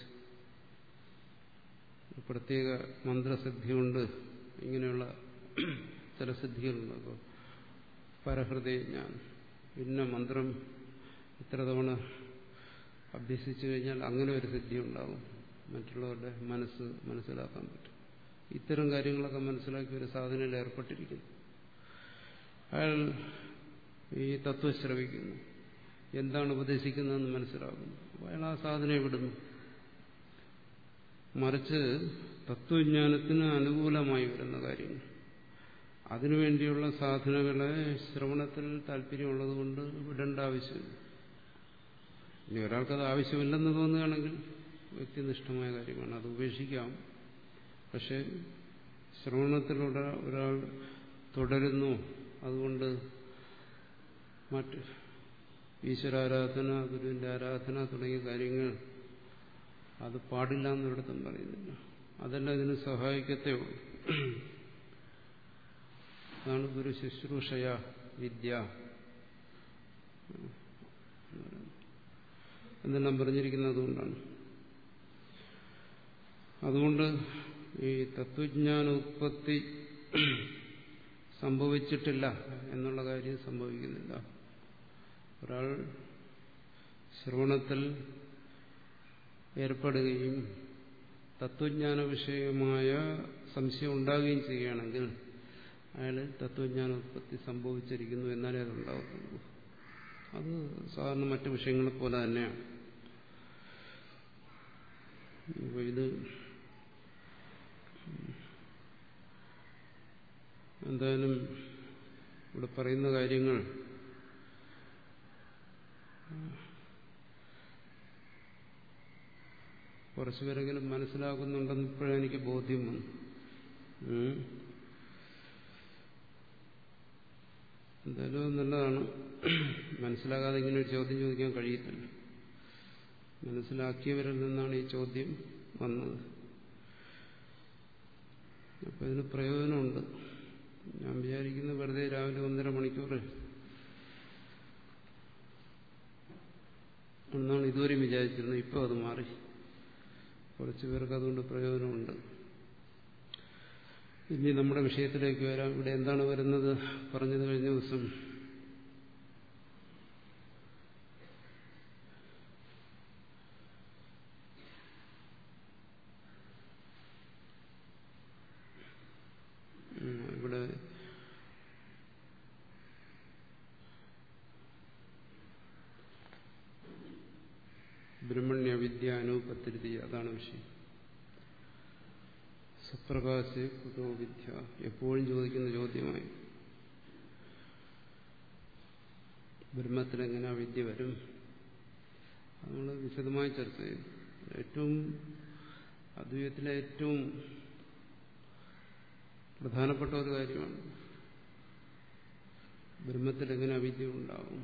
പ്രത്യേക മന്ത്രസിദ്ധി കൊണ്ട് ഇങ്ങനെയുള്ള ചില സിദ്ധികളുണ്ട് അപ്പോൾ പരഹൃദയ ജ്ഞാനം ഇന്ന മന്ത്രം ഇത്ര തവണ അഭ്യസിച്ചു കഴിഞ്ഞാൽ അങ്ങനെ ഒരു സിദ്ധി ഉണ്ടാകും മറ്റുള്ളവരുടെ മനസ്സ് മനസ്സിലാക്കാൻ പറ്റും ഇത്തരം കാര്യങ്ങളൊക്കെ മനസ്സിലാക്കി ഒരു സാധനയിൽ ഏർപ്പെട്ടിരിക്കുന്നു അയാൾ ഈ തത്വം ശ്രവിക്കുന്നു എന്താണ് ഉപദേശിക്കുന്നതെന്ന് മനസ്സിലാക്കുന്നു അപ്പോൾ അയാൾ ആ സാധനയെ വിടുന്നു മറിച്ച് തത്വജ്ഞാനത്തിന് അനുകൂലമായി വരുന്ന കാര്യങ്ങൾ അതിനുവേണ്ടിയുള്ള സാധനങ്ങളെ ശ്രവണത്തിൽ താല്പര്യമുള്ളത് കൊണ്ട് വിടേണ്ട ആവശ്യമില്ല ഇനി ഒരാൾക്കത് ആവശ്യമില്ലെന്ന് തോന്നുകയാണെങ്കിൽ വ്യക്തിനിഷ്ഠമായ കാര്യമാണ് അത് ഉപേക്ഷിക്കാം പക്ഷെ ശ്രവണത്തിലൂടെ ഒരാൾ തുടരുന്നു അതുകൊണ്ട് മറ്റ് ഈശ്വരാരാധന ഗുരുവിന്റെ ആരാധന തുടങ്ങിയ കാര്യങ്ങൾ അത് പാടില്ല എന്നൊരിടത്തും പറയുന്നില്ല അതെല്ലാം ഇതിന് സഹായിക്കത്തേ ഉള്ളൂ അതാണ് ഗുരു ശുശ്രൂഷയ വിദ്യ എന്നെല്ലാം പറഞ്ഞിരിക്കുന്നത് അതുകൊണ്ടാണ് അതുകൊണ്ട് ഈ തത്വജ്ഞാന ഉത്പത്തി സംഭവിച്ചിട്ടില്ല എന്നുള്ള കാര്യം സംഭവിക്കുന്നില്ല ഒരാൾ ശ്രവണത്തിൽ ഏർപ്പെടുകയും തത്വജ്ഞാന വിഷയമായ സംശയം ഉണ്ടാകുകയും ചെയ്യുകയാണെങ്കിൽ അയാൾ തത്വജ്ഞാന ഉത്പത്തി സംഭവിച്ചിരിക്കുന്നു എന്നാലേ അതുണ്ടാകത്തുള്ളൂ അത് സാധാരണ മറ്റു വിഷയങ്ങളെ പോലെ തന്നെയാണ് അപ്പോൾ ഇത് എന്തായാലും ഇവിടെ പറയുന്ന കാര്യങ്ങൾ കുറച്ചുപേരെങ്കിലും മനസ്സിലാക്കുന്നുണ്ടെന്ന് ഇപ്പോഴേ എനിക്ക് ബോധ്യം വന്നു എന്തായാലും നല്ലതാണ് മനസ്സിലാകാതെ ഇങ്ങനെ ഒരു ചോദ്യം ചോദിക്കാൻ കഴിയത്തില്ല മനസ്സിലാക്കിയവരിൽ നിന്നാണ് ഈ ചോദ്യം വന്നത് അപ്പം ഇതിന് പ്രയോജനമുണ്ട് ഞാൻ വിചാരിക്കുന്നു വെറുതെ രാവിലെ ഒന്നര മണിക്കൂർ എന്നാണ് ഇതുവരെയും വിചാരിച്ചിരുന്നത് ഇപ്പോൾ അത് മാറി കുറച്ചു പേർക്ക് അതുകൊണ്ട് പ്രയോജനമുണ്ട് ഇനി നമ്മുടെ വിഷയത്തിലേക്ക് വരാം ഇവിടെ എന്താണ് വരുന്നത് പറഞ്ഞത് കഴിഞ്ഞ ദിവസം ഇവിടെ ബ്രഹ്മണ്യ വിദ്യ അനുപത്തിരുതി അതാണ് വിഷയം സുപ്രകാശ കുതോ വിദ്യ എപ്പോഴും ചോദിക്കുന്ന ചോദ്യമായി ബ്രഹ്മത്തിൽ എങ്ങനെ വിദ്യ വരും അത് നമ്മൾ വിശദമായി ചർച്ച ചെയ്തു ഏറ്റവും അദ്വൈതത്തിലെ ഏറ്റവും പ്രധാനപ്പെട്ട ഒരു കാര്യമാണ് ബ്രഹ്മത്തിൽ എങ്ങനെ അവിദ്യ ഉണ്ടാവും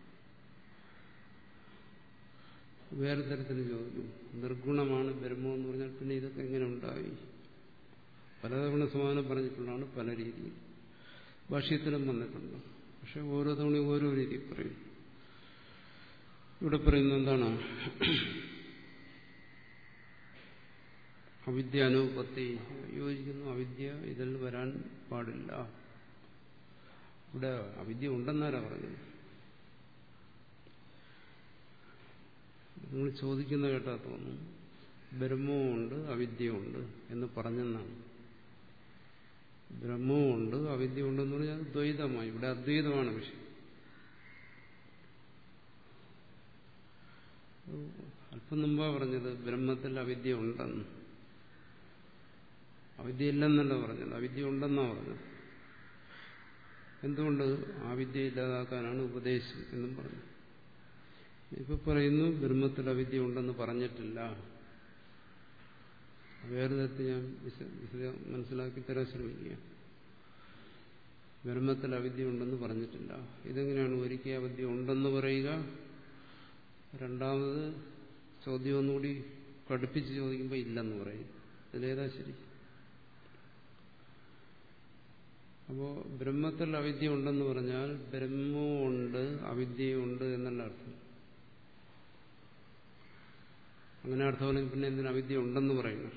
വേറെ തരത്തിൽ ചോദിക്കും നിർഗുണമാണ് ബ്രഹ്മം എന്ന് പറഞ്ഞാൽ പിന്നെ ഇതൊക്കെ എങ്ങനെ ഉണ്ടായി പലതവണ സമാധാനം പറഞ്ഞിട്ടുള്ളതാണ് പല രീതിയിൽ ഭാഷ്യത്തിലും വന്നിട്ടുണ്ട് പക്ഷെ ഓരോ തവണയും ഓരോ രീതി പറയും ഇവിടെ പറയുന്നത് എന്താണ് അവിദ്യ അനുപത്തി യോജിക്കുന്നു അവിദ്യ ഇതിൽ വരാൻ പാടില്ല ഇവിടെ അവിദ്യ ഉണ്ടെന്നാരാ പറഞ്ഞത് നിങ്ങൾ ചോദിക്കുന്ന കേട്ടാ തോന്നും ബ്രഹ്മവുമുണ്ട് അവിദ്യയുണ്ട് എന്ന് പറഞ്ഞെന്നാണ് ബ്രഹ്മവുമുണ്ട് അവിദ്യയുണ്ടെന്ന് പറഞ്ഞാൽ ദ്വൈതമായി ഇവിടെ അദ്വൈതമാണ് വിഷയം അല്പം മുമ്പാ പറഞ്ഞത് ബ്രഹ്മത്തിൽ അവിദ്യ ഉണ്ടെന്ന് അവിദ്യ ഇല്ലെന്നല്ല പറഞ്ഞത് അവിദ്യ ഉണ്ടെന്നാ പറഞ്ഞത് എന്തുകൊണ്ട് ആ വിദ്യ ഇല്ലാതാക്കാനാണ് ഉപദേശം എന്നും പറഞ്ഞു ഇപ്പൊ പറയുന്നു ബ്രഹ്മത്തിൽ അവിദ്യ ഉണ്ടെന്ന് പറഞ്ഞിട്ടില്ല വേറെ തരത്തിൽ ഞാൻ മനസ്സിലാക്കി തരാൻ ശ്രമിക്കുക ബ്രഹ്മത്തിൽ അവിദ്യ ഉണ്ടെന്ന് പറഞ്ഞിട്ടില്ല ഇതെങ്ങനെയാണ് ഒരിക്കൽ അവിദ്യ ഉണ്ടെന്ന് പറയുക രണ്ടാമത് ചോദ്യം ഒന്നുകൂടി കടുപ്പിച്ച് ചോദിക്കുമ്പോൾ ഇല്ലെന്ന് പറയും ഇതിലേതാ ശരി അപ്പോ ബ്രഹ്മത്തിൽ അവിദ്യ ഉണ്ടെന്ന് പറഞ്ഞാൽ ബ്രഹ്മവും ഉണ്ട് അവിദ്യയുണ്ട് എന്നുള്ള അർത്ഥം അങ്ങനെ അർത്ഥമല്ലെങ്കിൽ പിന്നെ എന്തിനാ അവിദ്യ ഉണ്ടെന്ന് പറയുന്നു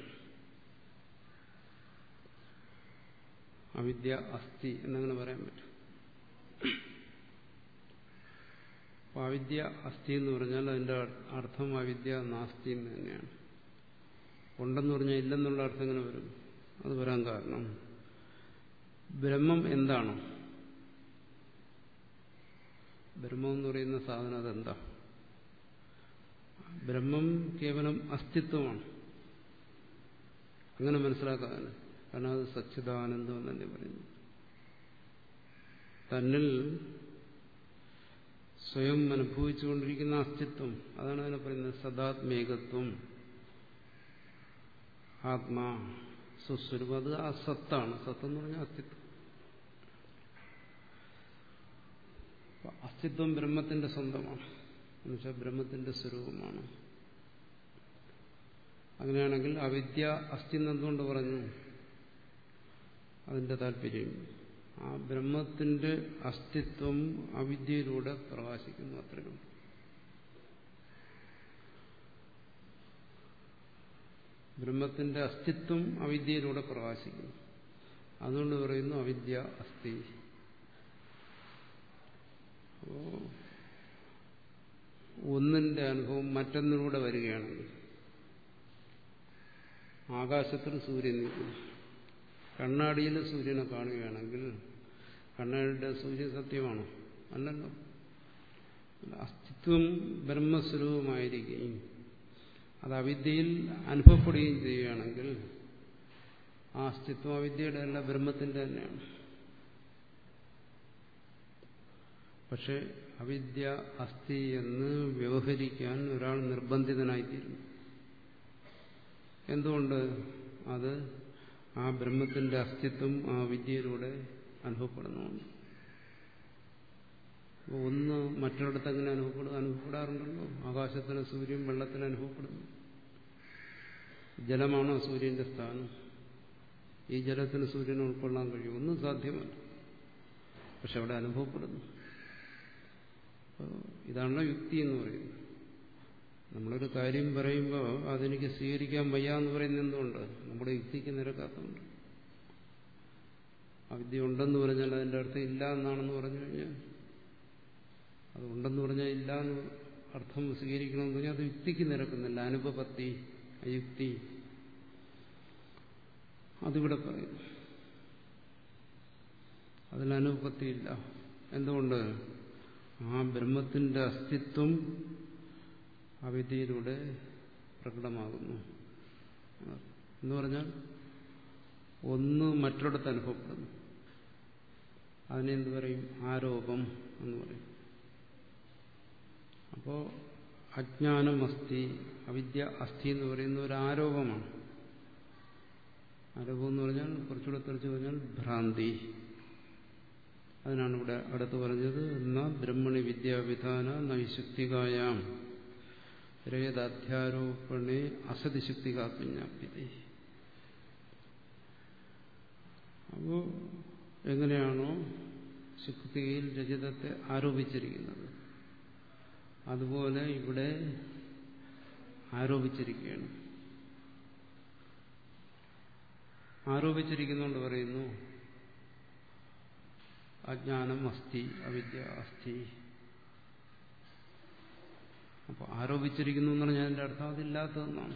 അവിദ്യ അസ്ഥി എന്നങ്ങനെ പറയാൻ പറ്റും അപ്പോൾ അവിദ്യ അസ്ഥി എന്ന് പറഞ്ഞാൽ അതിന്റെ അർത്ഥം അവിദ്യ നാസ്തി എന്ന് തന്നെയാണ് ഉണ്ടെന്ന് പറഞ്ഞാൽ ഇല്ലെന്നുള്ള അർത്ഥം എങ്ങനെ വരും അത് വരാൻ കാരണം ബ്രഹ്മം എന്താണ് ബ്രഹ്മം എന്ന് പറയുന്ന സാധനം അതെന്താ ബ്രഹ്മം കേവലം അസ്തിത്വമാണ് അങ്ങനെ മനസ്സിലാക്കാൻ കാരണം അത് സച്ചിദാനന്ദം എന്നല്ലേ പറയുന്നു തന്നിൽ സ്വയം അനുഭവിച്ചുകൊണ്ടിരിക്കുന്ന അസ്തിത്വം അതാണ് അതിനെ പറയുന്നത് സദാത്മേകത്വം ആത്മാ സുസ്വരൂപം അത് ആ സത്താണ് സത്ത് എന്ന് പറഞ്ഞാൽ അസ്തിത്വം അസ്തിത്വം ബ്രഹ്മത്തിന്റെ സ്വന്തമാണ് എന്നുവെച്ചാൽ ബ്രഹ്മത്തിന്റെ സ്വരൂപമാണ് അങ്ങനെയാണെങ്കിൽ അവിദ്യ അസ്ഥി എന്തുകൊണ്ട് പറഞ്ഞു അതിന്റെ താല്പര്യം ആ ബ്രഹ്മത്തിന്റെ അസ്തിത്വം അവിദ്യയിലൂടെ പ്രകാശിക്കുന്നു അത്രയും ബ്രഹ്മത്തിന്റെ അസ്തിത്വം അവിദ്യയിലൂടെ പ്രകാശിക്കുന്നു അതുകൊണ്ട് പറയുന്നു അവിദ്യ അസ്ഥി അപ്പോ ഒന്നിന്റെ അനുഭവം മറ്റൊന്നിലൂടെ വരികയാണെങ്കിൽ ആകാശത്തിൽ സൂര്യൻ നിൽക്കുന്നു കണ്ണാടിയിൽ സൂര്യനെ കാണുകയാണെങ്കിൽ കണ്ണാടിയുടെ സൂര്യൻ സത്യമാണോ അല്ലല്ലോ അസ്തിത്വം ബ്രഹ്മസ്വരൂപമായിരിക്കുകയും അത് അവിദ്യയിൽ അനുഭവപ്പെടുകയും ചെയ്യുകയാണെങ്കിൽ ആ അസ്തിത്വം അവിദ്യയുടെ അല്ല ബ്രഹ്മത്തിന്റെ തന്നെയാണ് പക്ഷെ അവിദ്യ അസ്ഥി എന്ന് വ്യവഹരിക്കാൻ ഒരാൾ നിർബന്ധിതനായിത്തീരുന്നു എന്തുകൊണ്ട് അത് ആ ബ്രഹ്മത്തിന്റെ അസ്തിത്വം ആ വിദ്യയിലൂടെ അനുഭവപ്പെടുന്നുണ്ട് ഒന്ന് മറ്റൊരിടത്ത് എങ്ങനെ അനുഭവപ്പെടും അനുഭവപ്പെടാറുണ്ടല്ലോ ആകാശത്തിന് സൂര്യൻ വെള്ളത്തിൽ അനുഭവപ്പെടുന്നു ജലമാണോ സൂര്യന്റെ സ്ഥാനം ഈ ജലത്തിന് സൂര്യനെ ഉൾക്കൊള്ളാൻ കഴിയും ഒന്നും സാധ്യമല്ല പക്ഷെ അവിടെ അനുഭവപ്പെടുന്നു ഇതാണല്ലോ യുക്തി എന്ന് പറയുന്നത് നമ്മളൊരു കാര്യം പറയുമ്പോൾ അതെനിക്ക് സ്വീകരിക്കാൻ വയ്യ എന്ന് പറയുന്നത് എന്തുകൊണ്ട് നമ്മുടെ യുക്തിക്ക് നിരക്കാത്തതുകൊണ്ട് അവിദ്യ ഉണ്ടെന്ന് പറഞ്ഞാൽ അതിൻ്റെ അർത്ഥം ഇല്ല എന്നാണെന്ന് പറഞ്ഞു കഴിഞ്ഞാൽ അത് ഉണ്ടെന്ന് പറഞ്ഞാൽ ഇല്ല എന്ന് അർത്ഥം സ്വീകരിക്കണമെന്ന് പറഞ്ഞാൽ അത് യുക്തിക്ക് നിരക്കുന്നില്ല അനുപപത്തി അയുക്തി അതിവിടെ പറയുന്നു അതിൽ അനുപത്തിയില്ല എന്തുകൊണ്ട് ആ ബ്രഹ്മത്തിന്റെ അസ്തിത്വം അവിദ്യയിലൂടെ പ്രകടമാകുന്നു എന്ന് പറഞ്ഞാൽ ഒന്ന് മറ്റൊരിടത്ത് അനുഭവപ്പെടുന്നു അതിനെന്ത് പറയും ആരോപം എന്ന് പറയും അപ്പോ അജ്ഞാനം അസ്ഥി അവിദ്യ അസ്ഥി എന്ന് പറയുന്ന ഒരു ആരോപമാണ് ആരോപം എന്ന് പറഞ്ഞാൽ കുറച്ചുകൂടെ തെളിച്ചു പറഞ്ഞാൽ ഭ്രാന്തി അതിനാണ് ഇവിടെ അടുത്ത് പറഞ്ഞത് എന്നാ ബ്രഹ്മണി വിദ്യാവിധാന നൈശുക്തികായാം രേതാധ്യാരോപണേ അസതിശുക്തികാത്മജ്ഞാപ്യത അപ്പോ എങ്ങനെയാണോ ശുക്തിയിൽ രചിതത്തെ ആരോപിച്ചിരിക്കുന്നത് അതുപോലെ ഇവിടെ ആരോപിച്ചിരിക്കുകയാണ് ആരോപിച്ചിരിക്കുന്നുകൊണ്ട് പറയുന്നു അജ്ഞാനം അസ്ഥി അവിദ്യ അസ്ഥി അപ്പോൾ ആരോപിച്ചിരിക്കുന്നു എന്ന് പറഞ്ഞാൽ അതിൻ്റെ അർത്ഥം അതില്ലാത്തതെന്നാണ്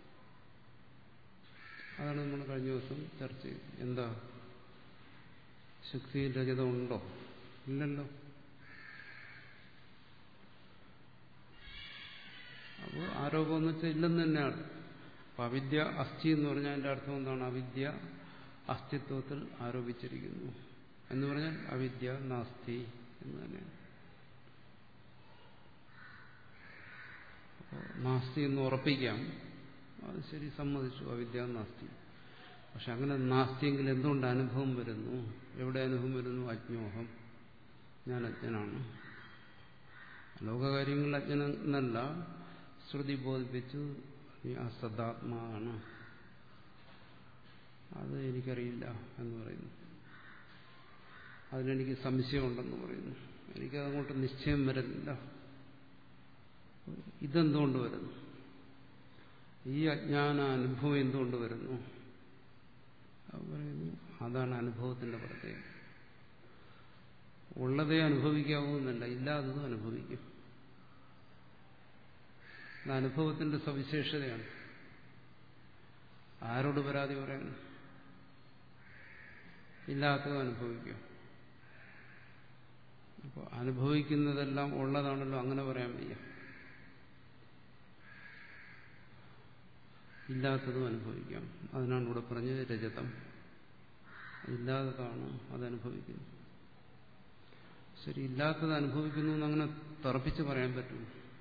അതാണ് നമ്മൾ കഴിഞ്ഞ ദിവസം ചർച്ച ചെയ്തത് എന്താ ശക്തിയിൽ രചിതമുണ്ടോ ഇല്ലല്ലോ അപ്പോൾ ആരോപം എന്ന് വെച്ചാൽ ഇല്ലെന്ന് തന്നെയാണ് അപ്പൊ അവിദ്യ അസ്ഥി എന്ന് പറഞ്ഞാൽ അതിന്റെ അർത്ഥം എന്താണ് അവിദ്യ അസ്തിത്വത്തിൽ ആരോപിച്ചിരിക്കുന്നു എന്ന് പറഞ്ഞാൽ അവിദ്യ നാസ്തി എന്ന് തന്നെയാണ് നാസ്തി എന്ന് ഉറപ്പിക്കാം അത് ശരി സമ്മതിച്ചു അവിദ്യ നാസ്തി പക്ഷെ അങ്ങനെ നാസ്തിയെങ്കിൽ എന്തുകൊണ്ട് അനുഭവം വരുന്നു എവിടെ അനുഭവം വരുന്നു അജ്ഞോഹം ഞാൻ അജ്ഞനാണ് ലോകകാര്യങ്ങളിൽ അജ്ഞനെന്നല്ല ശ്രുതി ബോധിപ്പിച്ചു നീ അസദാത്മാവാണ് അത് എനിക്കറിയില്ല എന്ന് പറയുന്നു അതിനെനിക്ക് സംശയമുണ്ടെന്ന് പറയുന്നു എനിക്കതങ്ങോട്ട് നിശ്ചയം വരുന്നില്ല ഇതെന്തുകൊണ്ട് വരുന്നു ഈ അജ്ഞാന അനുഭവം എന്തുകൊണ്ട് വരുന്നു പറയുന്നു അതാണ് അനുഭവത്തിന്റെ പ്രത്യേകത ഉള്ളതേ അനുഭവിക്കാവുന്നില്ല ഇല്ലാത്തതും അനുഭവിക്കും ഇത് അനുഭവത്തിന്റെ സവിശേഷതയാണ് ആരോട് പരാതി പറയണം ഇല്ലാത്തത് അനുഭവിക്കും അപ്പോൾ അനുഭവിക്കുന്നതെല്ലാം ഉള്ളതാണല്ലോ അങ്ങനെ പറയാൻ വയ്യ ഇല്ലാത്തതും അനുഭവിക്കാം അതിനാണ് ഇവിടെ പറഞ്ഞത് രജതം ഇല്ലാത്തതാണ് അതനുഭവിക്കുന്നത് ശരി ഇല്ലാത്തത് അനുഭവിക്കുന്നു എന്നങ്ങനെ തറപ്പിച്ച് പറയാൻ പറ്റും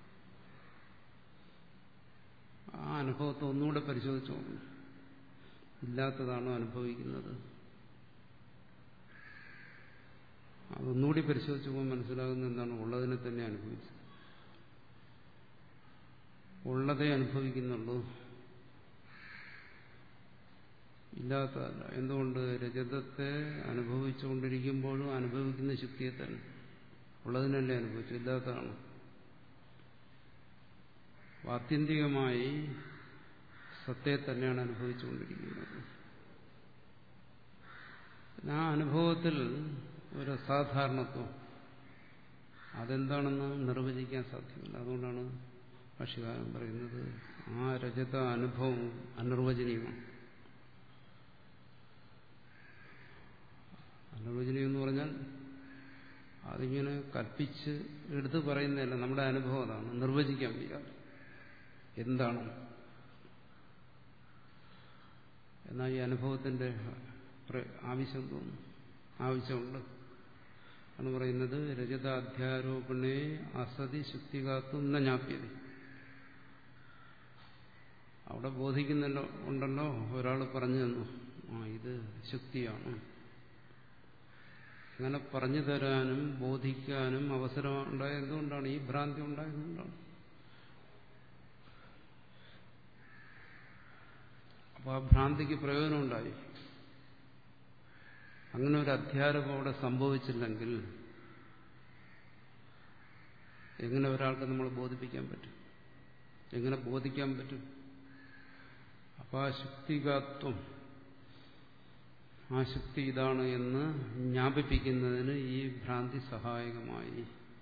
ആ അനുഭവത്തെ ഒന്നുകൂടെ പരിശോധിച്ചു നോക്കും ഇല്ലാത്തതാണോ അനുഭവിക്കുന്നത് അതൊന്നുകൂടി പരിശോധിച്ച് പോകുമ്പോൾ മനസ്സിലാകുന്ന എന്താണ് ഉള്ളതിനെ തന്നെ അനുഭവിച്ചത് ഉള്ളതേ അനുഭവിക്കുന്നുള്ളൂ ഇല്ലാത്തതല്ല എന്തുകൊണ്ട് രജതത്തെ അനുഭവിച്ചുകൊണ്ടിരിക്കുമ്പോഴും അനുഭവിക്കുന്ന ശക്തിയെ തന്നെ ഉള്ളതിനല്ലേ അനുഭവിച്ചു ഇല്ലാത്തതാണ് ആത്യന്തികമായി സത്യത്തെ തന്നെയാണ് അനുഭവിച്ചുകൊണ്ടിരിക്കുന്നത് ആ അനുഭവത്തിൽ ഒരു അസാധാരണത്വം അതെന്താണെന്ന് നിർവചിക്കാൻ സാധ്യമല്ല അതുകൊണ്ടാണ് ഭാഷ്യകാരൻ പറയുന്നത് ആ രജത അനുഭവം അനിർവചനീയമാണ് അനിർവചനീയം എന്ന് പറഞ്ഞാൽ അതിങ്ങനെ കൽപ്പിച്ച് എടുത്തു പറയുന്നതല്ല നമ്മുടെ അനുഭവം അതാണ് നിർവചിക്കാൻ വയ്യ എന്താണ് എന്നാൽ ഈ അനുഭവത്തിന്റെ ആവശ്യം തോന്നുന്നു ആവശ്യമുണ്ട് ആണ് പറയുന്നത് രജതാധ്യാരോപണേ അസതി ശുക്തികാത്തു ജ്ഞാപ്യത അവിടെ ബോധിക്കുന്നല്ലോ ഉണ്ടല്ലോ ഒരാൾ പറഞ്ഞു തന്നു ആ ഇത് ശുക്തിയാണ് അങ്ങനെ പറഞ്ഞു തരാനും ബോധിക്കാനും അവസരം ഉണ്ടായത് എന്തുകൊണ്ടാണ് ഈ ഭ്രാന്തി ഉണ്ടായതുകൊണ്ടാണ് അപ്പൊ ആ ഭ്രാന്തിക്ക് പ്രയോജനമുണ്ടായി അങ്ങനെ ഒരു അധ്യാരോപം അവിടെ സംഭവിച്ചില്ലെങ്കിൽ എങ്ങനെ ഒരാൾക്ക് നമ്മൾ ബോധിപ്പിക്കാൻ പറ്റും എങ്ങനെ ബോധിക്കാൻ പറ്റും അപ്പൊ ആ ശുക്തികാത്വം ആ ശക്തി ഇതാണ് എന്ന് ജ്ഞാപിപ്പിക്കുന്നതിന് ഈ ഭ്രാന്തി സഹായകമായി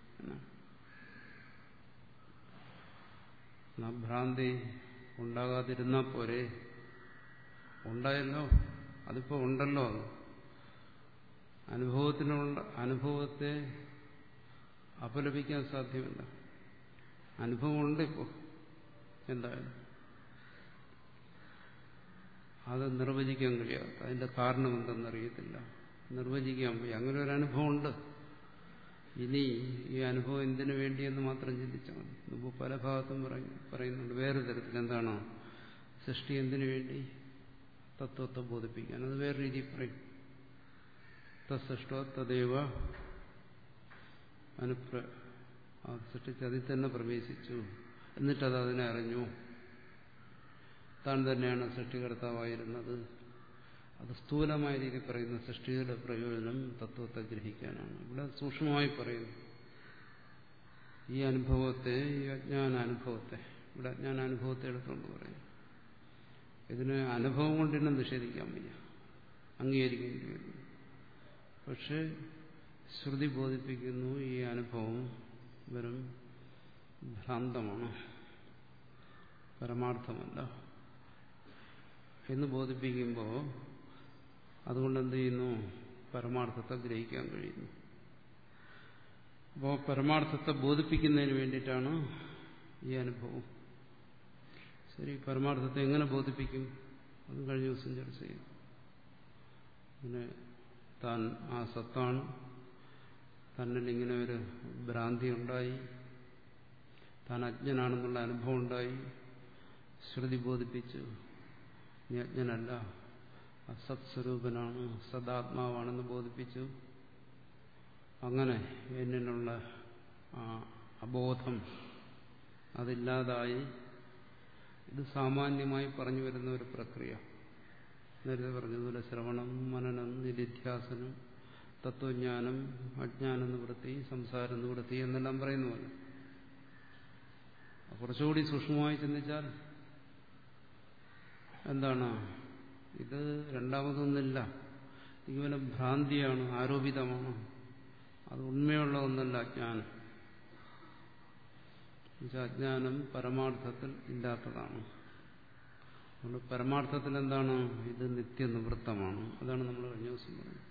ആ ഭ്രാന്തി ഉണ്ടാകാതിരുന്നാൽ പോരെ ഉണ്ടായല്ലോ അതിപ്പോ ഉണ്ടല്ലോ അനുഭവത്തിനുള്ള അനുഭവത്തെ അപലപിക്കാൻ സാധ്യമല്ല അനുഭവമുണ്ട് ഇപ്പോൾ എന്തായാലും അത് നിർവചിക്കാൻ കഴിയാത്ത അതിന്റെ കാരണം എന്തെന്നറിയത്തില്ല നിർവചിക്കാൻ പോയി അങ്ങനെ ഒരു അനുഭവം ഉണ്ട് ഇനി ഈ അനുഭവം എന്തിനു വേണ്ടിയെന്ന് മാത്രം ചിന്തിച്ചാൽ മതി മുമ്പ് പല ഭാഗത്തും പറയുന്നുണ്ട് വേറെ തരത്തിൽ എന്താണോ സൃഷ്ടി എന്തിനു വേണ്ടി തത്വത്തെ ബോധിപ്പിക്കാൻ അത് വേറെ രീതിയിൽ പറയും തത്സൃഷ്ട തദൈവ അനുപ്ര സൃഷ്ടിച്ച് അതിൽ തന്നെ പ്രവേശിച്ചു എന്നിട്ടത് അതിനെ അറിഞ്ഞു താൻ തന്നെയാണ് സൃഷ്ടികർത്താവായിരുന്നത് അത് സ്ഥൂലമായ രീതിയിൽ പറയുന്ന സൃഷ്ടിയുടെ പ്രയോജനം തത്വത്തെ ഗ്രഹിക്കാനാണ് ഇവിടെ സൂക്ഷ്മമായി പറയുന്നു ഈ അനുഭവത്തെ ഈ അജ്ഞാനാനുഭവത്തെ ഇവിടെ അജ്ഞാനാനുഭവത്തെ എടുത്തുകൊണ്ട് പറയും ഇതിന് അനുഭവം കൊണ്ട് തന്നെ നിഷേധിക്കാൻ വയ്യ അംഗീകരിക്കേണ്ടി വരുന്നു പക്ഷെ ശ്രുതി ബോധിപ്പിക്കുന്നു ഈ അനുഭവം വെറും ഭ്രാന്തമാണ് പരമാർത്ഥമല്ല എന്ന് ബോധിപ്പിക്കുമ്പോൾ അതുകൊണ്ട് എന്ത് ചെയ്യുന്നു പരമാർത്ഥത്തെ ഗ്രഹിക്കാൻ കഴിയുന്നു അപ്പോൾ പരമാർത്ഥത്തെ ബോധിപ്പിക്കുന്നതിന് വേണ്ടിയിട്ടാണ് ഈ അനുഭവം ശരി പരമാർത്ഥത്തെ എങ്ങനെ ബോധിപ്പിക്കും അതും കഴിഞ്ഞ ദിവസം ചർച്ച ചെയ്തു പിന്നെ താൻ ആ സത്താണ് തന്നിൽ ഇങ്ങനെ ഒരു ഭ്രാന്തി ഉണ്ടായി താൻ അജ്ഞനാണെന്നുള്ള അനുഭവം ഉണ്ടായി ശ്രുതി ബോധിപ്പിച്ചു നീ അജ്ഞനല്ല അസത്സ്വരൂപനാണ് സദാത്മാവാണെന്ന് ബോധിപ്പിച്ചു അങ്ങനെ എന്നിനുള്ള ആ അബോധം അതില്ലാതായി ഇത് സാമാന്യമായി പറഞ്ഞു വരുന്ന ഒരു പ്രക്രിയ നേരത്തെ പറഞ്ഞതുപോലെ ശ്രവണം മനനം നിരിധ്യാസനം തത്വജ്ഞാനം അജ്ഞാന നിവൃത്തി സംസാര നിവൃത്തി എന്നെല്ലാം പറയുന്ന പോലെ കുറച്ചുകൂടി സൂക്ഷ്മമായി ചിന്തിച്ചാൽ എന്താണ് ഇത് രണ്ടാമതൊന്നില്ല കേവലം ഭ്രാന്തിയാണ് ആരോപിതമാണ് അത് ഉണ്മയുള്ള ഒന്നല്ല അജ്ഞാനം എന്നുവെച്ചാൽ അജ്ഞാനം പരമാർത്ഥത്തിൽ ഇല്ലാത്തതാണ് അതുകൊണ്ട് പരമാർത്ഥത്തിൽ എന്താണ് ഇത് നിത്യനിവൃത്തമാണ് അതാണ് നമ്മൾ കഴിഞ്ഞ ദിവസം പറഞ്ഞത്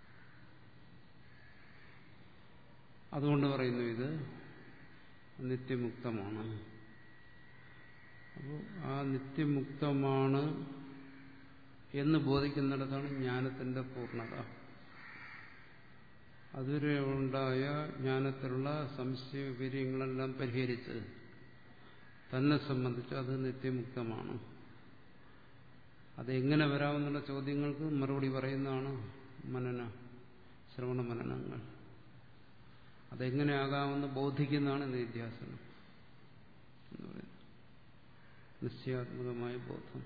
അതുകൊണ്ട് പറയുന്നു ഇത് നിത്യമുക്തമാണ് അപ്പോൾ ആ നിത്യമുക്തമാണ് എന്ന് ബോധിക്കുന്നിടത്താണ് ജ്ഞാനത്തിന്റെ പൂർണ്ണത അതുവരെ ഉണ്ടായ ജ്ഞാനത്തിലുള്ള സംശയ വിപര്യങ്ങളെല്ലാം പരിഹരിച്ച് തന്നെ സംബന്ധിച്ച് അത് നിത്യമുക്തമാണ് അതെങ്ങനെ വരാമെന്നുള്ള ചോദ്യങ്ങൾക്ക് മറുപടി പറയുന്നതാണ് മനന ശ്രവണ മനനങ്ങൾ അതെങ്ങനെ ആകാമെന്ന് ബോധിക്കുന്നതാണ് നിത്യാസനം എന്ന് പറയുന്നത് നിശ്ചയാത്മകമായ ബോധം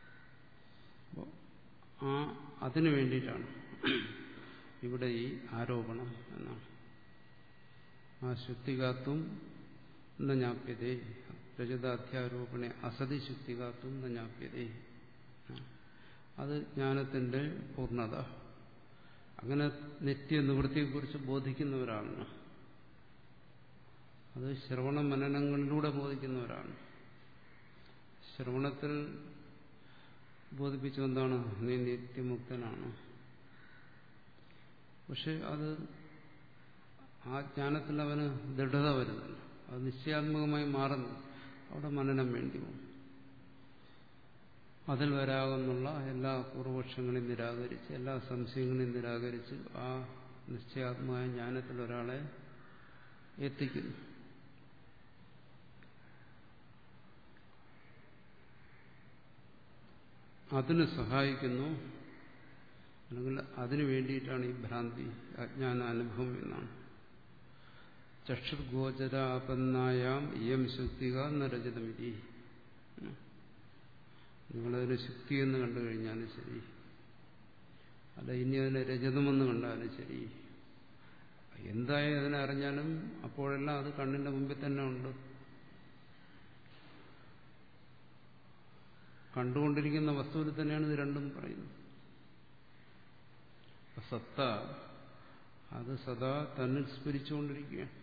ആ അതിനു വേണ്ടിയിട്ടാണ് ഇവിടെ ഈ ആരോപണം എന്നാണ് ആ ശുദ്ധികാത്വം നഞ്ഞാപ്യതേ രജതാധ്യാരോപണെ അസതി ശുദ്ധികാത്വം നഞ്ഞാപ്യതേ അത് ജ്ഞാനത്തിന്റെ പൂർണ്ണത അങ്ങനെ നിത്യനിവൃത്തിയെക്കുറിച്ച് ബോധിക്കുന്ന ഒരാളാണ് അത് ശ്രവണ മനനങ്ങളിലൂടെ ബോധിക്കുന്ന ഒരാളാണ് ശ്രവണത്തിൽ ബോധിപ്പിച്ചു എന്താണ് നീ നിത്യമുക്തനാണ് പക്ഷെ അത് ആ ജ്ഞാനത്തിൽ അവന് ദൃഢത വരുന്നില്ല അത് നിശ്ചയാത്മകമായി മാറുന്നു അവിടെ മനനം വേണ്ടി വന്നു അതിൽ വരാകുന്നുള്ള എല്ലാ പൂർവപക്ഷങ്ങളെയും നിരാകരിച്ച് എല്ലാ സംശയങ്ങളെയും നിരാകരിച്ച് ആ നിശ്ചയാത്മകമായ ജ്ഞാനത്തിൽ ഒരാളെ എത്തിക്കുന്നു അതിന് സഹായിക്കുന്നു അല്ലെങ്കിൽ അതിനു വേണ്ടിയിട്ടാണ് ഈ ഭ്രാന്തി അജ്ഞാന അനുഭവം എന്നാണ് ചക്ഷുർഗോചരാപന്നായാം ഇയം ശുദ്ധിക നരചിതമിതി നിങ്ങളതിനെ ശുക്തി എന്ന് കണ്ടു കഴിഞ്ഞാലും ശരി അല്ല ഇനി അതിനെ രജതമെന്ന് കണ്ടാലും ശരി എന്തായാലും അതിനെ അറിഞ്ഞാലും അപ്പോഴെല്ലാം അത് കണ്ണിന്റെ മുമ്പിൽ തന്നെ ഉണ്ട് കണ്ടുകൊണ്ടിരിക്കുന്ന വസ്തുവിൽ തന്നെയാണ് ഇത് രണ്ടും പറയുന്നത് സത്ത അത് സദാ തന്നിൽ സ്മരിച്ചുകൊണ്ടിരിക്കുകയാണ്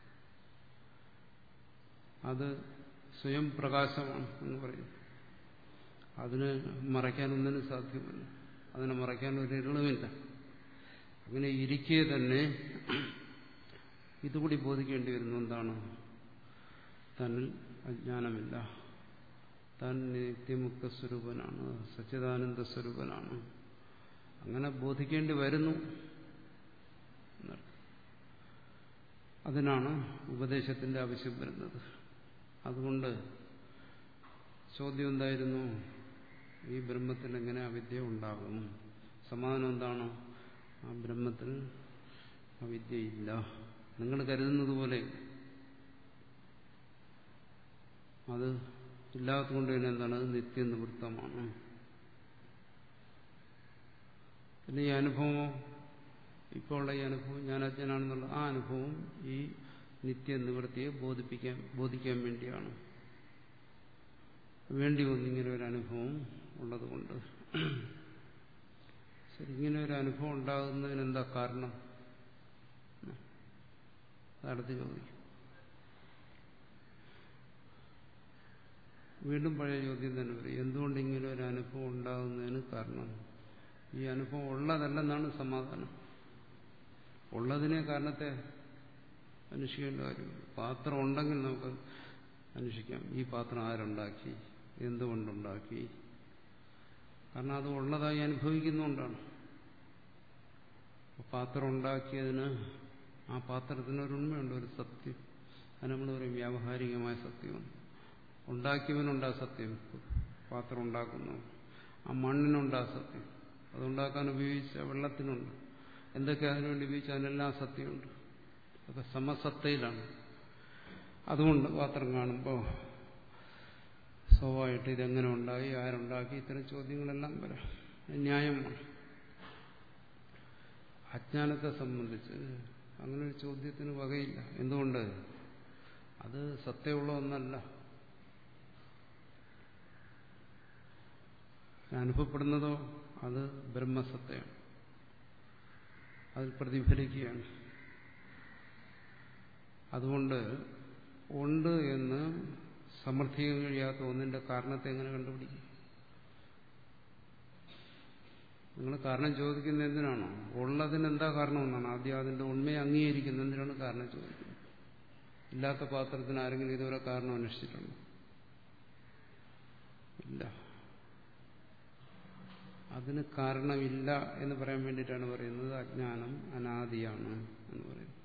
അത് സ്വയം പ്രകാശമാണ് എന്ന് പറയുന്നു അതിന് മറയ്ക്കാനൊന്നിനും സാധ്യമല്ല അതിനെ മറയ്ക്കാൻ ഒരു ഇരളുമില്ല അങ്ങനെ ഇരിക്കെ തന്നെ ഇതുകൂടി ബോധിക്കേണ്ടി വരുന്നു എന്താണ് തന്നിൽ അജ്ഞാനമില്ല താൻ നിത്യമുക്ത സ്വരൂപനാണ് സച്ചിദാനന്ദ സ്വരൂപനാണ് അങ്ങനെ ബോധിക്കേണ്ടി വരുന്നു അതിനാണ് ഉപദേശത്തിന്റെ ആവശ്യം വരുന്നത് അതുകൊണ്ട് ചോദ്യം എന്തായിരുന്നു ഈ ബ്രഹ്മത്തിൽ എങ്ങനെ അവിദ്യ ഉണ്ടാകും സമാധാനം എന്താണ് ആ ബ്രഹ്മത്തിൽ അവിദ്യയില്ല നിങ്ങൾ കരുതുന്നത് പോലെ അത് ഇല്ലാത്തതുകൊണ്ട് തന്നെ എന്താണ് അത് നിത്യനിവൃത്തമാണ് പിന്നെ ഈ അനുഭവമോ ഇപ്പോൾ ഉള്ള ഈ അനുഭവം ഞാൻ അജ്ഞനാണെന്നുള്ള ആ അനുഭവം ഈ നിത്യനിവൃത്തിയെ ബോധിപ്പിക്കാൻ ബോധിക്കാൻ വേണ്ടിയാണ് വേണ്ടി വന്നു ഇങ്ങനെ ഒരു അനുഭവം ഉള്ളതുകൊണ്ട് ശരി ഇങ്ങനെ ഒരു അനുഭവം ഉണ്ടാകുന്നതിന് എന്താ കാരണം അടുത്ത് ചോദിക്കും വീണ്ടും പഴയ ചോദ്യം തന്നെ പറയും എന്തുകൊണ്ട് ഇങ്ങനെ ഒരു അനുഭവം ഉണ്ടാകുന്നതിന് കാരണം ഈ അനുഭവം ഉള്ളതല്ലെന്നാണ് സമാധാനം ഉള്ളതിനെ കാരണത്തെ അന്വേഷിക്കേണ്ട കാര്യം പാത്രം ഉണ്ടെങ്കിൽ നമുക്ക് അന്വേഷിക്കാം ഈ പാത്രം ആരുണ്ടാക്കി എന്തുകൊണ്ടുണ്ടാക്കി കാരണം അത് ഉള്ളതായി അനുഭവിക്കുന്നുകൊണ്ടാണ് പാത്രം ഉണ്ടാക്കിയതിന് ആ പാത്രത്തിന് ഒരു ഉണ്മയുണ്ട് ഒരു സത്യം അത് നമ്മൾ പറയും വ്യാവഹാരികമായ സത്യമാണ് ഉണ്ടാക്കിയവനുണ്ടാ സത്യം പാത്രം ഉണ്ടാക്കുന്നു ആ മണ്ണിനുണ്ടാ സത്യം അതുണ്ടാക്കാൻ ഉപയോഗിച്ച വെള്ളത്തിനുണ്ട് എന്തൊക്കെ അതിനുവേണ്ടി ഉപയോഗിച്ച അതിനെല്ലാം സത്യമുണ്ട് അതൊക്കെ സമസത്തയിലാണ് അതുകൊണ്ട് പാത്രം കാണുമ്പോൾ സ്വാഭാവികമായിട്ട് ഇതെങ്ങനെ ഉണ്ടായി ആരുണ്ടാക്കി ഇത്തരം ചോദ്യങ്ങളെല്ലാം വരാം ന്യായമാണ് അജ്ഞാനത്തെ സംബന്ധിച്ച് അങ്ങനെ ഒരു ചോദ്യത്തിന് വകയില്ല എന്തുകൊണ്ട് അത് സത്യമുള്ള ഒന്നല്ല അനുഭവപ്പെടുന്നതോ അത് ബ്രഹ്മസത്തയാണ് അതിൽ പ്രതിഫലിക്കുകയാണ് അതുകൊണ്ട് ഉണ്ട് എന്ന് സമർത്ഥിക്കാൻ കഴിയാത്ത ഒന്നിന്റെ കാരണത്തെ എങ്ങനെ കണ്ടുപിടിക്കും നിങ്ങൾ കാരണം ചോദിക്കുന്നത് എന്തിനാണോ ഉള്ളതിന് എന്താ കാരണമെന്നാണ് ആദ്യം അതിന്റെ ഉണ്മയെ അംഗീകരിക്കുന്നത് എന്തിനാണ് കാരണം ചോദിക്കുന്നത് ഇല്ലാത്ത പാത്രത്തിന് ആരെങ്കിലും ഇതുവരെ കാരണം അന്വേഷിച്ചിട്ടുണ്ടോ ഇല്ല അതിന് കാരണമില്ല എന്ന് പറയാൻ വേണ്ടിയിട്ടാണ് പറയുന്നത് അജ്ഞാനം അനാദിയാണ് എന്ന് പറയുന്നത്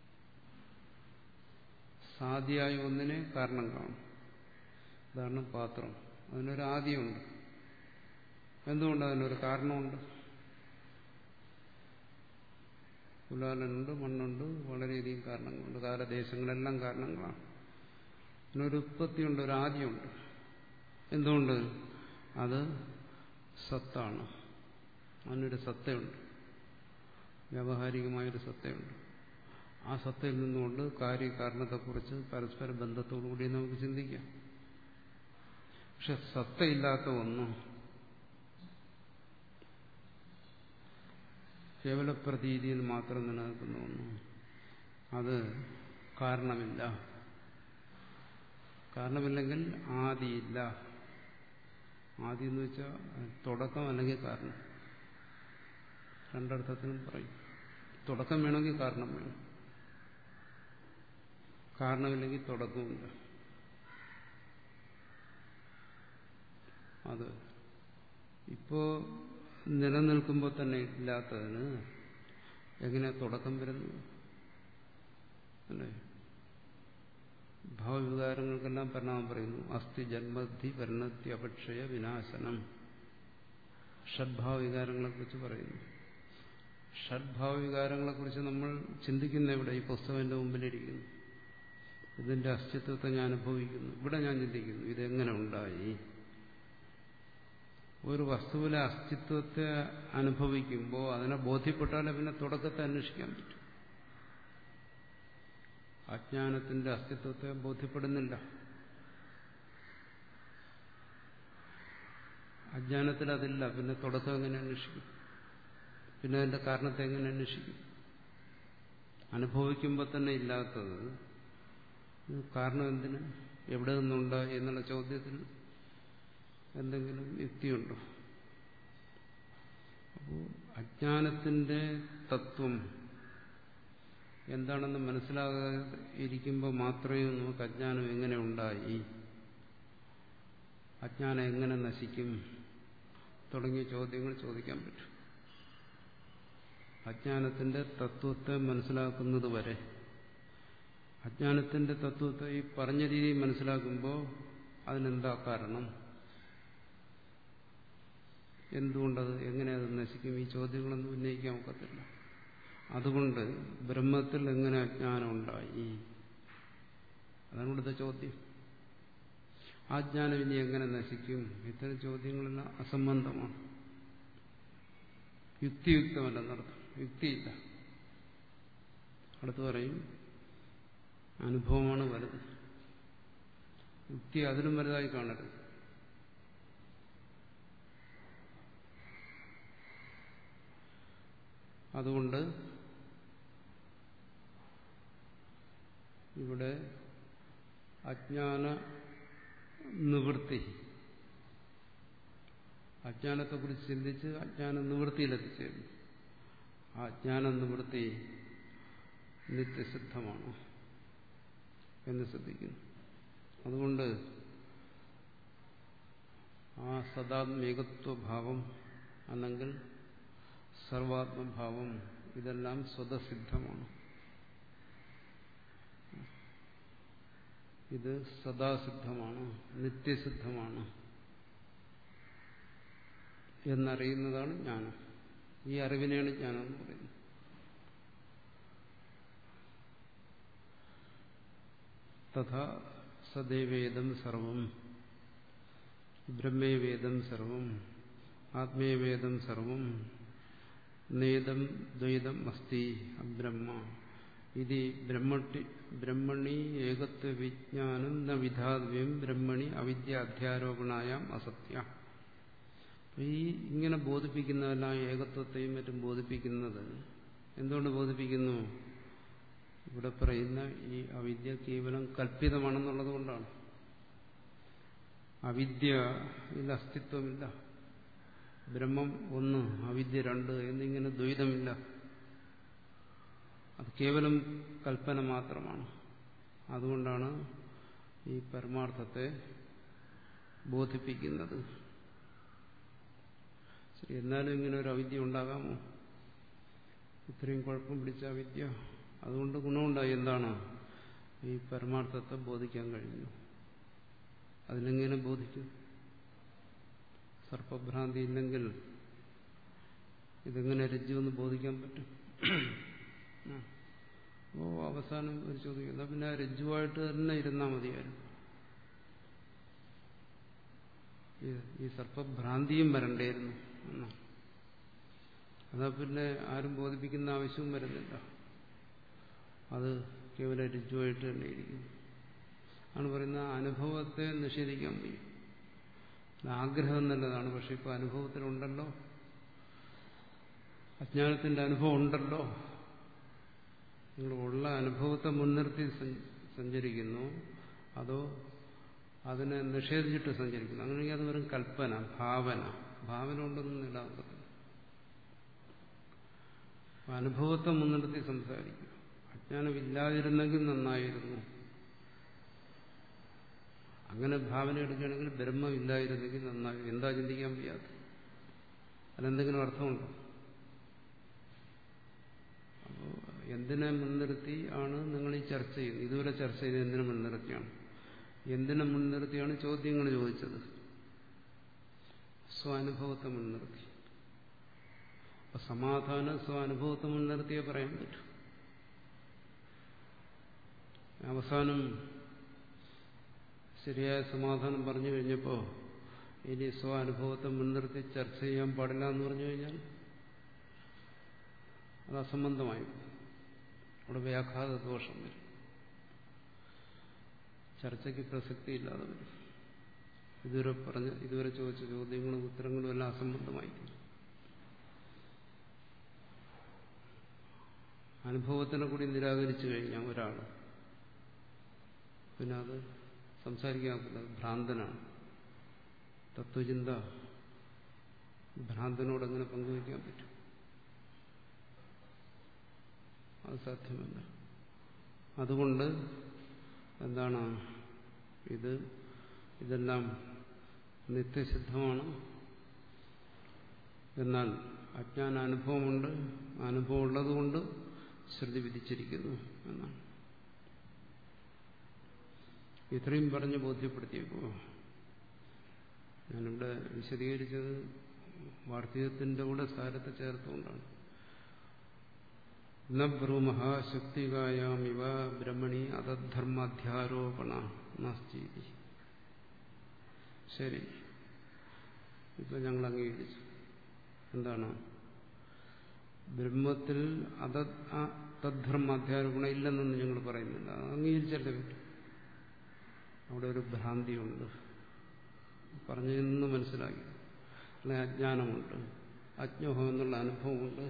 സാധ്യമായ ഒന്നിനെ കാരണം കാണും ഉദാഹരണം പാത്രം അതിനൊരു ആദ്യമുണ്ട് എന്തുകൊണ്ട് അതിനൊരു കാരണമുണ്ട് കുലാലനുണ്ട് മണ്ണുണ്ട് വളരെയധികം കാരണങ്ങളുണ്ട് കാലദേശങ്ങളെല്ലാം കാരണങ്ങളാണ് അതിനൊരു ഉത്പത്തിയുണ്ട് ഒരു ആദ്യമുണ്ട് എന്തുകൊണ്ട് അത് സത്താണ് അതിനൊരു സത്തയുണ്ട് വ്യാവഹാരികമായൊരു സത്തയുണ്ട് ആ സത്തയിൽ നിന്നുകൊണ്ട് കാര്യകാരണത്തെക്കുറിച്ച് പരസ്പര ബന്ധത്തോടുകൂടി നമുക്ക് ചിന്തിക്കാം പക്ഷെ സത്തയില്ലാത്ത ഒന്ന് കേവല പ്രതീതിയിൽ മാത്രം നിലനിൽക്കുന്ന ഒന്ന് അത് കാരണമില്ല കാരണമില്ലെങ്കിൽ ആദിയില്ല ആദി എന്ന് വെച്ചാൽ തുടക്കം അല്ലെങ്കിൽ കാരണം രണ്ടർത്ഥത്തിനും പറയും തുടക്കം വേണമെങ്കിൽ കാരണം വേണം കാരണമില്ലെങ്കിൽ തുടക്കമില്ല അത് ഇപ്പോ നിലനിൽക്കുമ്പോൾ തന്നെ ഇല്ലാത്തതിന് എങ്ങനെ തുടക്കം വരുന്നു അല്ലേ ഭാവവികാരങ്ങൾക്കെല്ലാം പരിണാമം പറയുന്നു അസ്ഥി ജന്മധി പരിണത്തി അപക്ഷയ വിനാശനം ഷഡ്ഭാവവികാരങ്ങളെക്കുറിച്ച് പറയുന്നു ഷഡ്ഭാവവികാരങ്ങളെക്കുറിച്ച് നമ്മൾ ചിന്തിക്കുന്ന ഇവിടെ ഈ പുസ്തകം എൻ്റെ മുമ്പിലിരിക്കുന്നു ഇതിന്റെ അസ്തിത്വത്തെ ഞാൻ അനുഭവിക്കുന്നു ഇവിടെ ഞാൻ ചിന്തിക്കുന്നു ഇതെങ്ങനെ ഉണ്ടായി ഒരു വസ്തുവിലെ അസ്തിത്വത്തെ അനുഭവിക്കുമ്പോൾ അതിനെ ബോധ്യപ്പെട്ടാലേ പിന്നെ തുടക്കത്തെ അന്വേഷിക്കാൻ പറ്റും അജ്ഞാനത്തിന്റെ അസ്തിത്വത്തെ ബോധ്യപ്പെടുന്നില്ല അജ്ഞാനത്തിൽ അതില്ല പിന്നെ തുടക്കം എങ്ങനെ അന്വേഷിക്കും പിന്നെ അതിന്റെ കാരണത്തെ എങ്ങനെ അന്വേഷിക്കും അനുഭവിക്കുമ്പോൾ തന്നെ ഇല്ലാത്തത് കാരണം എന്തിന് എവിടെ നിന്നുണ്ട് എന്നുള്ള ചോദ്യത്തിൽ എന്തെങ്കിലും യുക്തിയുണ്ടോ അപ്പോൾ അജ്ഞാനത്തിന്റെ തത്വം എന്താണെന്ന് മനസ്സിലാകാതെ ഇരിക്കുമ്പോൾ മാത്രമേ നമുക്ക് അജ്ഞാനം എങ്ങനെ ഉണ്ടായി അജ്ഞാനം എങ്ങനെ നശിക്കും തുടങ്ങിയ ചോദ്യങ്ങൾ ചോദിക്കാൻ പറ്റും അജ്ഞാനത്തിന്റെ തത്വത്തെ മനസ്സിലാക്കുന്നത് വരെ അജ്ഞാനത്തിന്റെ തത്വത്തെ ഈ പറഞ്ഞ രീതിയിൽ മനസ്സിലാക്കുമ്പോൾ അതിനെന്താ കാരണം എന്തുകൊണ്ടത് എങ്ങനെ അത് നശിക്കും ഈ ചോദ്യങ്ങളൊന്നും ഉന്നയിക്കാൻ ഒക്കത്തില്ല അതുകൊണ്ട് ബ്രഹ്മത്തിൽ എങ്ങനെ അജ്ഞാനം ഉണ്ടായി അതാണ് ഇവിടുത്തെ ചോദ്യം ആ ജ്ഞാനം ഇനി എങ്ങനെ നശിക്കും ഇത്തരം ചോദ്യങ്ങളെല്ലാം അസംബന്ധമാണ് യുക്തിയുക്തമല്ലെന്നർത്ഥം യുക്തിയില്ല അടുത്ത് പറയും അനുഭവമാണ് വലുത് യുക്തി അതിലും വലുതായി കാണരുത് അതുകൊണ്ട് ഇവിടെ അജ്ഞാന നിവൃത്തി അജ്ഞാനത്തെക്കുറിച്ച് ചിന്തിച്ച് അജ്ഞാന നിവൃത്തിയിലെത്തിച്ചേരുന്നു ആ അജ്ഞാന നിവൃത്തി നിത്യസിദ്ധമാണ് എന്ന് ശ്രദ്ധിക്കുന്നു അതുകൊണ്ട് ആ സദാത്മേകത്വഭാവം അല്ലെങ്കിൽ സർവാത്മഭാവം ഇതെല്ലാം സ്വതസിദ്ധമാണ് ഇത് സദാസിദ്ധമാണ് നിത്യസിദ്ധമാണ് എന്നറിയുന്നതാണ് ജ്ഞാനം ഈ അറിവിനെയാണ് ജ്ഞാനം എന്ന് പറയുന്നത് തഥാ സദൈവേദം സർവം ബ്രഹ്മേവേദം സർവം ആത്മേവേദം സർവം നേദം ദ്വൈതം അസ്തി അബ്രഹ്മ ഇത് ബ്രഹ്മട്ടി ബ്രഹ്മണി ഏകത്വ വിജ്ഞാനം ന വിധാവ്യം ബ്രഹ്മണി അവിദ്യ അധ്യാരോപണായാം അസത്യ ഈ ഇങ്ങനെ ബോധിപ്പിക്കുന്നതെല്ലാം ഏകത്വത്തെയും മറ്റും ബോധിപ്പിക്കുന്നത് എന്തുകൊണ്ട് ബോധിപ്പിക്കുന്നു ഇവിടെ പറയുന്ന ഈ അവിദ്യ കേവലം കല്പിതമാണെന്നുള്ളത് കൊണ്ടാണ് അവിദ്യയിൽ അസ്തിത്വമില്ല ബ്രഹ്മം ഒന്ന് അവിദ്യ രണ്ട് എന്നിങ്ങനെ ദ്വൈതമില്ല അത് കേവലം കൽപ്പന മാത്രമാണ് അതുകൊണ്ടാണ് ഈ പരമാർത്ഥത്തെ ബോധിപ്പിക്കുന്നത് ശരി എന്നാലും ഇങ്ങനെ ഒരു അവിദ്യ ഉണ്ടാകാമോ ഇത്രയും കുഴപ്പം പിടിച്ച അവിദ്യ അതുകൊണ്ട് ഗുണമുണ്ടായി എന്താണ് ഈ പരമാർത്ഥത്തെ ബോധിക്കാൻ കഴിഞ്ഞു അതിനെങ്ങനെ ബോധിക്കും സർപ്പഭ്രാന്തി ഇല്ലെങ്കിൽ ഇതെങ്ങനെ രജ്ജുവെന്ന് ബോധിക്കാൻ പറ്റും ഓ അവസാനം ഒരു ചോദ്യം എന്നാ പിന്നെ രജ്ജുവായിട്ട് തന്നെ ഇരുന്നാൽ മതിയായിരുന്നു ഈ സർപ്പഭ്രാന്തിയും വരണ്ടായിരുന്നു എന്നാ അതാ പിന്നെ ആരും ബോധിപ്പിക്കുന്ന ആവശ്യവും വരുന്നില്ല അത് കേവല രജ്ജുവായിട്ട് തന്നെ ഇരിക്കുന്നു ആണ് പറയുന്ന അനുഭവത്തെ നിഷേധിക്കാൻ വയ്യ ആഗ്രഹം നല്ലതാണ് പക്ഷെ ഇപ്പൊ അനുഭവത്തിലുണ്ടല്ലോ അജ്ഞാനത്തിന്റെ അനുഭവം ഉണ്ടല്ലോ നിങ്ങൾ ഉള്ള അനുഭവത്തെ മുൻനിർത്തി സഞ്ചരിക്കുന്നു അതോ അതിനെ നിഷേധിച്ചിട്ട് സഞ്ചരിക്കുന്നു അങ്ങനെയെങ്കിൽ അത് വെറും കൽപ്പന ഭാവന ഭാവന കൊണ്ടൊന്നും നേടാൻ പറ്റില്ല അനുഭവത്തെ മുൻനിർത്തി സംസാരിക്കുക അജ്ഞാനമില്ലാതിരുന്നെങ്കിൽ നന്നായിരുന്നു അങ്ങനെ ഭാവന എടുക്കുകയാണെങ്കിൽ ബ്രഹ്മമില്ലായിരുന്നെങ്കിൽ നന്നായി എന്താ ചിന്തിക്കാൻ വയ്യാത്ത അതിനെന്തെങ്കിലും അർത്ഥമുണ്ടോ അപ്പോൾ എന്തിനെ മുൻനിർത്തി ആണ് നിങ്ങൾ ഈ ചർച്ച ചെയ്യുന്നത് ഇതുവരെ ചർച്ച ചെയ്ത് എന്തിനെ മുൻനിർത്തിയാണ് എന്തിനെ മുൻനിർത്തിയാണ് ചോദ്യങ്ങൾ ചോദിച്ചത് സ്വാനുഭവത്തെ മുൻനിർത്തി അപ്പൊ സമാധാനം സ്വാനുഭവത്തെ മുൻനിർത്തിയേ പറയാൻ പറ്റൂ അവസാനം ശരിയായ സമാധാനം പറഞ്ഞു കഴിഞ്ഞപ്പോൾ ഇനി സ്വാനുഭവത്തെ മുൻനിർത്തി ചർച്ച ചെയ്യാൻ പാടില്ല എന്ന് പറഞ്ഞു കഴിഞ്ഞാൽ അത് അസംബന്ധമായി അവിടെ വ്യാഘാത ദോഷം വരും ചർച്ചയ്ക്ക് പ്രസക്തിയില്ലാതെ വരും ഇതുവരെ പറഞ്ഞ ഇതുവരെ ചോദിച്ച ചോദ്യങ്ങളും ഉത്തരങ്ങളും എല്ലാം അസംബന്ധമായി അനുഭവത്തിനെ കൂടി നിരാകരിച്ചു കഴിഞ്ഞാൽ ഒരാൾ പിന്നെ അത് സംസാരിക്കാൻ ഭ്രാന്തനാണ് തത്വചിന്ത ഭ്രാന്തനോട് എങ്ങനെ പങ്കുവയ്ക്കാൻ പറ്റും അത് സാധ്യമല്ല അതുകൊണ്ട് എന്താണ് ഇത് ഇതെല്ലാം നിത്യസിദ്ധമാണ് എന്നാൽ അജ്ഞാന അനുഭവമുണ്ട് അനുഭവം ഉള്ളതുകൊണ്ട് ശ്രുതി വിധിച്ചിരിക്കുന്നു എന്നാണ് ഇത്രയും പറഞ്ഞ് ബോധ്യപ്പെടുത്തിയപ്പോ ഞാനിവിടെ വിശദീകരിച്ചത് വാർത്തകത്തിന്റെ കൂടെ സാരത്തെ ചേർത്തുകൊണ്ടാണ് ന ബ്രൂമഹ ശക്തികായാമിവ ബ്രഹ്മണി അതധർമാധ്യാരോപണ നാസ്തി ശരി ഇപ്പൊ ഞങ്ങൾ അംഗീകരിച്ചു എന്താണ് ബ്രഹ്മത്തിൽ അത തദ്ധർമാധ്യാരോപണ ഇല്ലെന്നൊന്നും ഞങ്ങൾ പറയുന്നില്ല അംഗീകരിച്ചല്ലേ പറ്റും അവിടെ ഒരു ഭ്രാന്തിയുണ്ട് പറഞ്ഞതെന്ന് മനസ്സിലാക്കി അല്ലെ അജ്ഞാനമുണ്ട് അജ്ഞോഹം എന്നുള്ള അനുഭവമുണ്ട്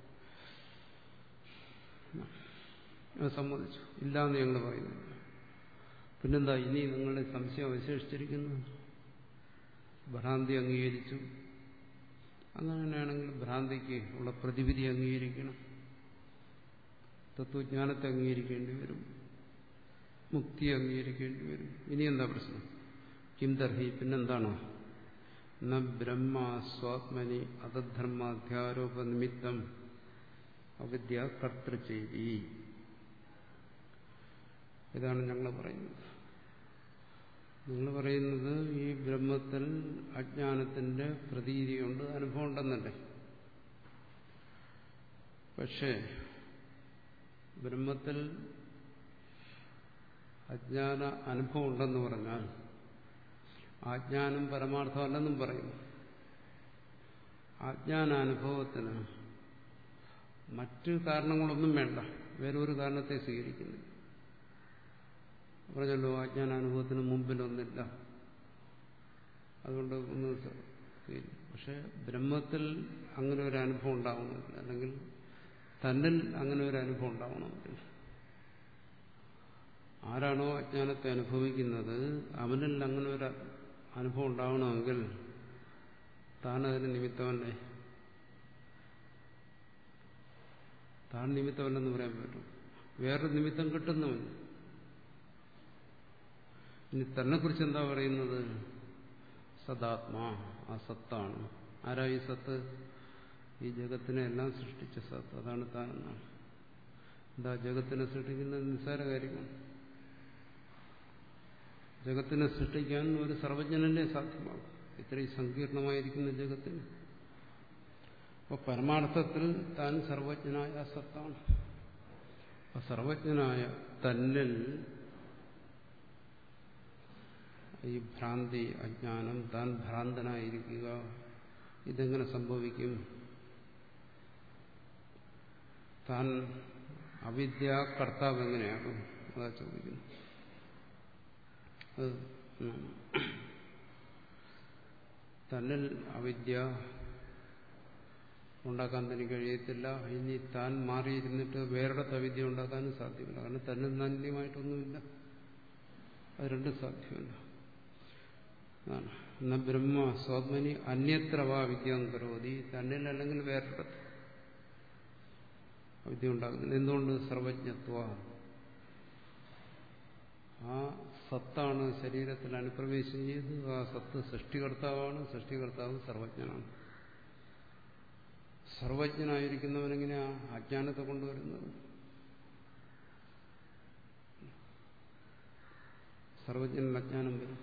സമ്മതിച്ചു ഇല്ലാന്ന് ഞങ്ങൾ പറയുന്നില്ല പിന്നെന്താ ഇനി നിങ്ങളുടെ സംശയം അവശേഷിച്ചിരിക്കുന്നു ഭ്രാന്തി അംഗീകരിച്ചു അങ്ങനെയാണെങ്കിൽ ഭ്രാന്തിക്ക് ഉള്ള പ്രതിവിധി അംഗീകരിക്കണം തത്വജ്ഞാനത്തെ അംഗീകരിക്കേണ്ടി വരും മുക്തി അംഗീകരിക്കേണ്ടി വരും ഇനി എന്താ പ്രശ്നം കിം തർഹി പിന്നെന്താണ് ന ബ്രഹ്മ സ്വാത്മനി അതധർമാധ്യാരോപ നിമിത്തം അവിദ്യ കർത്തൃചേരി ഇതാണ് ഞങ്ങൾ പറയുന്നത് നിങ്ങൾ പറയുന്നത് ഈ ബ്രഹ്മത്തിൽ അജ്ഞാനത്തിന്റെ പ്രതീതിയുണ്ട് അനുഭവം ഉണ്ടെന്നല്ലേ പക്ഷേ ബ്രഹ്മത്തിൽ അജ്ഞാന അനുഭവം ഉണ്ടെന്ന് പറഞ്ഞാൽ ആജ്ഞാനം പരമാർത്ഥമല്ലെന്നും പറയുന്നു ആജ്ഞാനാനുഭവത്തിന് മറ്റു കാരണങ്ങളൊന്നും വേണ്ട വേറൊരു കാരണത്തെ സ്വീകരിക്കുന്നു പറഞ്ഞല്ലോ അജ്ഞാനാനുഭവത്തിന് മുമ്പിലൊന്നില്ല അതുകൊണ്ട് ഒന്നും പക്ഷെ ബ്രഹ്മത്തിൽ അങ്ങനെ ഒരു അനുഭവം ഉണ്ടാവണമെന്നില്ല അല്ലെങ്കിൽ തന്നിൽ അങ്ങനെ ഒരു അനുഭവം ഉണ്ടാവണമെന്നില്ല ആരാണോ അജ്ഞാനത്തെ അനുഭവിക്കുന്നത് അവനിൽ അങ്ങനെ ഒരു അനുഭവം ഉണ്ടാവണമെങ്കിൽ താൻ അതിന് നിമിത്തമല്ലേ താൻ നിമിത്തമല്ലെന്ന് പറയാൻ പറ്റും വേറൊരു നിമിത്തം കിട്ടുന്നവൻ ഇനി തന്നെക്കുറിച്ച് എന്താ പറയുന്നത് സദാത്മാ ആ സത്താണ് ആരാ ഈ സത്ത് ഈ ജഗത്തിനെ എല്ലാം സൃഷ്ടിച്ച സത്ത് അതാണ് താനെന്നാണ് എന്താ ജഗത്തിനെ സൃഷ്ടിക്കുന്നത് നിസ്സാര കാര്യമാണ് ജഗത്തിനെ സൃഷ്ടിക്കാൻ ഒരു സർവജ്ഞനല്ലേ സാധ്യമാകും ഇത്രയും സങ്കീർണമായിരിക്കുന്ന ജഗത്തിന് അപ്പോൾ പരമാർത്ഥത്തിൽ താൻ സർവജ്ഞനായ സത്താണ് അപ്പൊ സർവജ്ഞനായ തന്നിൽ ഈ ഭ്രാന്തി അജ്ഞാനം താൻ ഭ്രാന്തനായിരിക്കുക ഇതെങ്ങനെ സംഭവിക്കും താൻ അവിദ്യ കർത്താവ് എങ്ങനെയാകും അതാ ചോദിക്കുന്നു അത് തന്നിൽ അവിദ്യ ഉണ്ടാക്കാൻ തനിക്ക് കഴിയത്തില്ല ഇനി താൻ മാറിയിരുന്നിട്ട് വേറൊരിടത്ത് അവിദ്യ ഉണ്ടാക്കാനും സാധ്യമല്ല കാരണം തന്നിൽ നന്യമായിട്ടൊന്നുമില്ല അത് രണ്ടും സാധ്യമല്ല എന്ന ബ്രഹ്മ സ്വാത്മനി അന്യത്ര വാ വിദ്യം കരോതി തന്നിൽ അല്ലെങ്കിൽ വേറൊരിടത്ത് വിദ്യ ഉണ്ടാകുന്നില്ല എന്തുകൊണ്ട് സർവജ്ഞത്വ ആ സത്താണ് ശരീരത്തിൽ അനുപ്രവേശം ചെയ്ത് ആ സത്ത് സൃഷ്ടികർത്താവാണ് സൃഷ്ടികർത്താവ് സർവജ്ഞനാണ് സർവജ്ഞനായിരിക്കുന്നവനെങ്ങനെയാ അജ്ഞാനത്തെ കൊണ്ടുവരുന്നത് സർവജ്ഞനിൽ അജ്ഞാനം വരും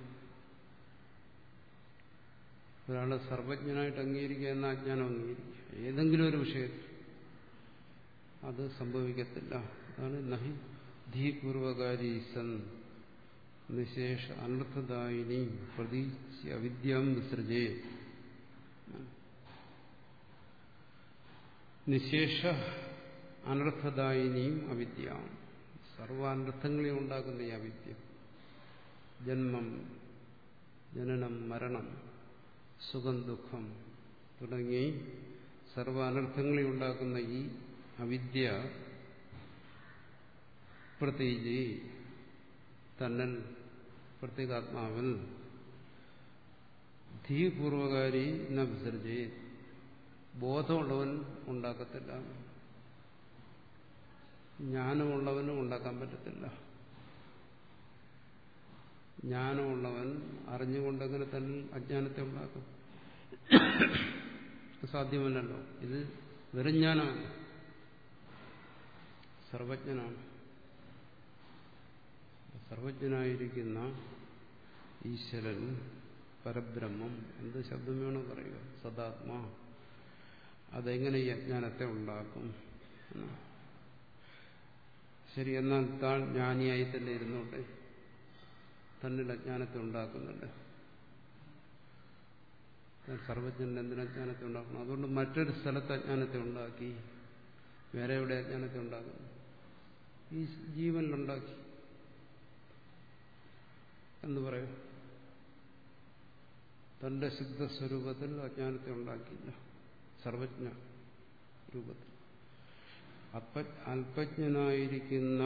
ഒരാളെ സർവജ്ഞനായിട്ട് അംഗീകരിക്കുക എന്ന അജ്ഞാനം അംഗീകരിക്കുക ഏതെങ്കിലും ഒരു വിഷയത്തിൽ അത് സംഭവിക്കത്തില്ല അതാണ് നഹി ധീപൂർവകാരി സൻ നിശേഷ അനർത്ഥദായിനി പ്രതീക്ഷ അവിദ്യാം വിസൃജേ നിശേഷ അനർത്ഥദായിനിയും അവിദ്യ സർവാനർത്ഥങ്ങളെ ഉണ്ടാക്കുന്ന ഈ അവിദ്യ ജന്മം ജനനം മരണം സുഖം ദുഃഖം തുടങ്ങി സർവ അനർത്ഥങ്ങളെ ഉണ്ടാക്കുന്ന ഈ അവിദ്യ പ്രത്യേകിച്ച് തന്നൽ പ്രത്യേകാത്മാവിൽ ധീപൂർവകാരി ന വിസർജേ ബോധമുള്ളവൻ ഉണ്ടാക്കത്തില്ല ജ്ഞാനമുള്ളവനും ഉണ്ടാക്കാൻ പറ്റത്തില്ല ജ്ഞാനമുള്ളവൻ അറിഞ്ഞുകൊണ്ടെങ്ങനെ തന്നെ അജ്ഞാനത്തെ ഉണ്ടാക്കും സാധ്യമല്ലല്ലോ ഇത് വെറും ജ്ഞാനമാണ് സർവജ്ഞനാണ് സർവജ്ഞനായിരിക്കുന്ന ഈശ്വരൻ പരബ്രഹ്മം എന്ത് ശബ്ദം വേണോ പറയുക സദാത്മാ അതെങ്ങനെ ഈ അജ്ഞാനത്തെ ഉണ്ടാക്കും ശരി എന്നാൽ താൻ ജ്ഞാനിയായി തന്നെ ഇരുന്നോട്ടെ തന്നിൽ അജ്ഞാനത്തെ ഉണ്ടാക്കുന്നുണ്ട് സർവജ്ഞൻ എന്തിനു അജ്ഞാനത്തെ ഉണ്ടാക്കണം അതുകൊണ്ട് മറ്റൊരു സ്ഥലത്ത് അജ്ഞാനത്തെ ഉണ്ടാക്കി വേറെ എവിടെ അജ്ഞാനത്തെ ഉണ്ടാക്കുന്നു ഈ ജീവനിലുണ്ടാക്കി എന്ന് പറയും തന്റെ സിദ്ധസ്വരൂപത്തിൽ അജ്ഞാനത്തെ ഉണ്ടാക്കിയില്ല സർവജ്ഞ രൂപത്തിൽ അല്പജ്ഞനായിരിക്കുന്ന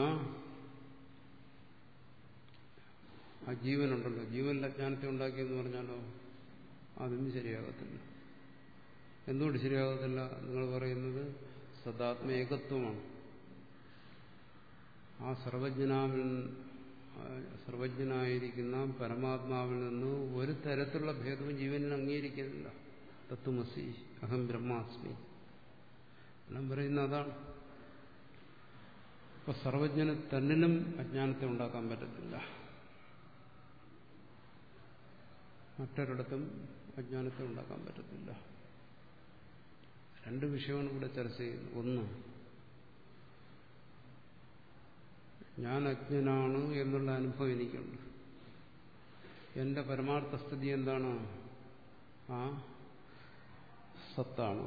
ആ ജീവനുണ്ടല്ലോ ജീവനിൽ അജ്ഞാനത്തെ ഉണ്ടാക്കിയെന്ന് പറഞ്ഞാലോ അതൊന്നും ശരിയാകത്തില്ല എന്തുകൊണ്ട് ശരിയാകത്തില്ല നിങ്ങൾ പറയുന്നത് സദാത്മ ഏകത്വമാണ് ആ സർവജ്ഞനാവിൽ സർവജ്ഞനായിരിക്കുന്ന പരമാത്മാവിൽ നിന്ന് ഒരു തരത്തിലുള്ള ഭേദവും ജീവനിൽ അംഗീകരിക്കുന്നില്ല തത്വമസി അഹം ബ്രഹ്മാസ്മി എല്ലാം പറയുന്ന അതാണ് ഇപ്പൊ സർവജ്ഞന് തന്നിലും അജ്ഞാനത്തെ ഉണ്ടാക്കാൻ പറ്റത്തില്ല മറ്റൊരിടത്തും അജ്ഞാനത്തെ ഉണ്ടാക്കാൻ പറ്റത്തില്ല രണ്ട് വിഷയമാണ് ഇവിടെ ചർച്ച ചെയ്യുന്നത് ഒന്ന് ഞാൻ അജ്ഞനാണ് എന്നുള്ള അനുഭവം എനിക്കുണ്ട് എന്റെ പരമാർത്ഥ സ്ഥിതി എന്താണ് ആ സത്താണ്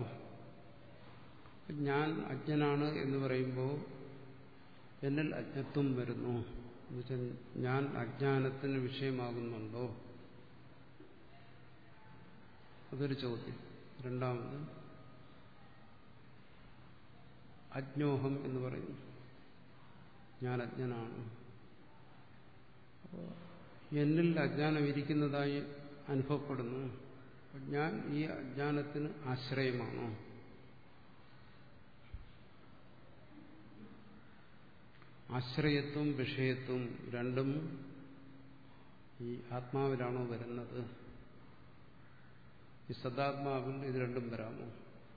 ഞാൻ അജ്ഞനാണ് എന്ന് പറയുമ്പോൾ എന്നിൽ അജ്ഞത്വം വരുന്നു എന്നുവെച്ചാൽ ഞാൻ അജ്ഞാനത്തിന് വിഷയമാകുന്നുണ്ടോ അതൊരു ചോദ്യം രണ്ടാമത് അജ്ഞോഹം എന്ന് പറയുന്നു ഞാൻ അജ്ഞനാണ് അപ്പോൾ എന്നിൽ അജ്ഞാനം ഇരിക്കുന്നതായി അനുഭവപ്പെടുന്നു ഞാൻ ഈ അജ്ഞാനത്തിന് ആശ്രയമാണോ ആശ്രയത്വം വിഷയത്വം രണ്ടും ഈ ആത്മാവിലാണോ വരുന്നത് ഈ സദാത്മാവിൽ ഇത് രണ്ടും വരാമോ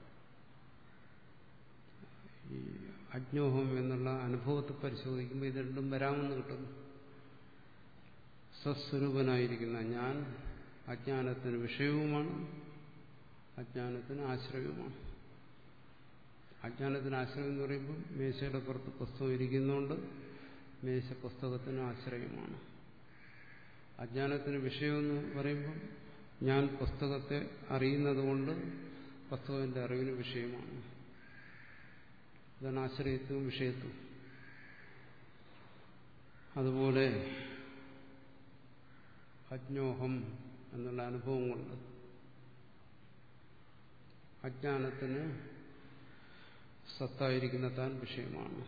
ഈ അജ്ഞോഹം എന്നുള്ള അനുഭവത്തെ പരിശോധിക്കുമ്പോൾ ഇത് രണ്ടും വരാമെന്ന് കിട്ടുന്നു സ്വസ്വരൂപനായിരിക്കുന്ന ഞാൻ അജ്ഞാനത്തിന് വിഷയവുമാണ് അജ്ഞാനത്തിന് ആശ്രയവുമാണ് അജ്ഞാനത്തിന് ആശ്രയം എന്ന് പറയുമ്പോൾ മേശയുടെ പുറത്ത് പുസ്തകം ഇരിക്കുന്നതുകൊണ്ട് മേശ പുസ്തകത്തിന് ആശ്രയമാണ് അജ്ഞാനത്തിന് വിഷയമെന്ന് പറയുമ്പോൾ ഞാൻ പുസ്തകത്തെ അറിയുന്നത് കൊണ്ട് പുസ്തകത്തിന്റെ അറിവിന് വിഷയമാണ് ഇതാണ് ആശ്രയത്വവും വിഷയത്വം അതുപോലെ അജ്ഞോഹം എന്നുള്ള അനുഭവം കൊണ്ട് അജ്ഞാനത്തിന് സത്തായിരിക്കുന്ന താൻ വിഷയമാണ്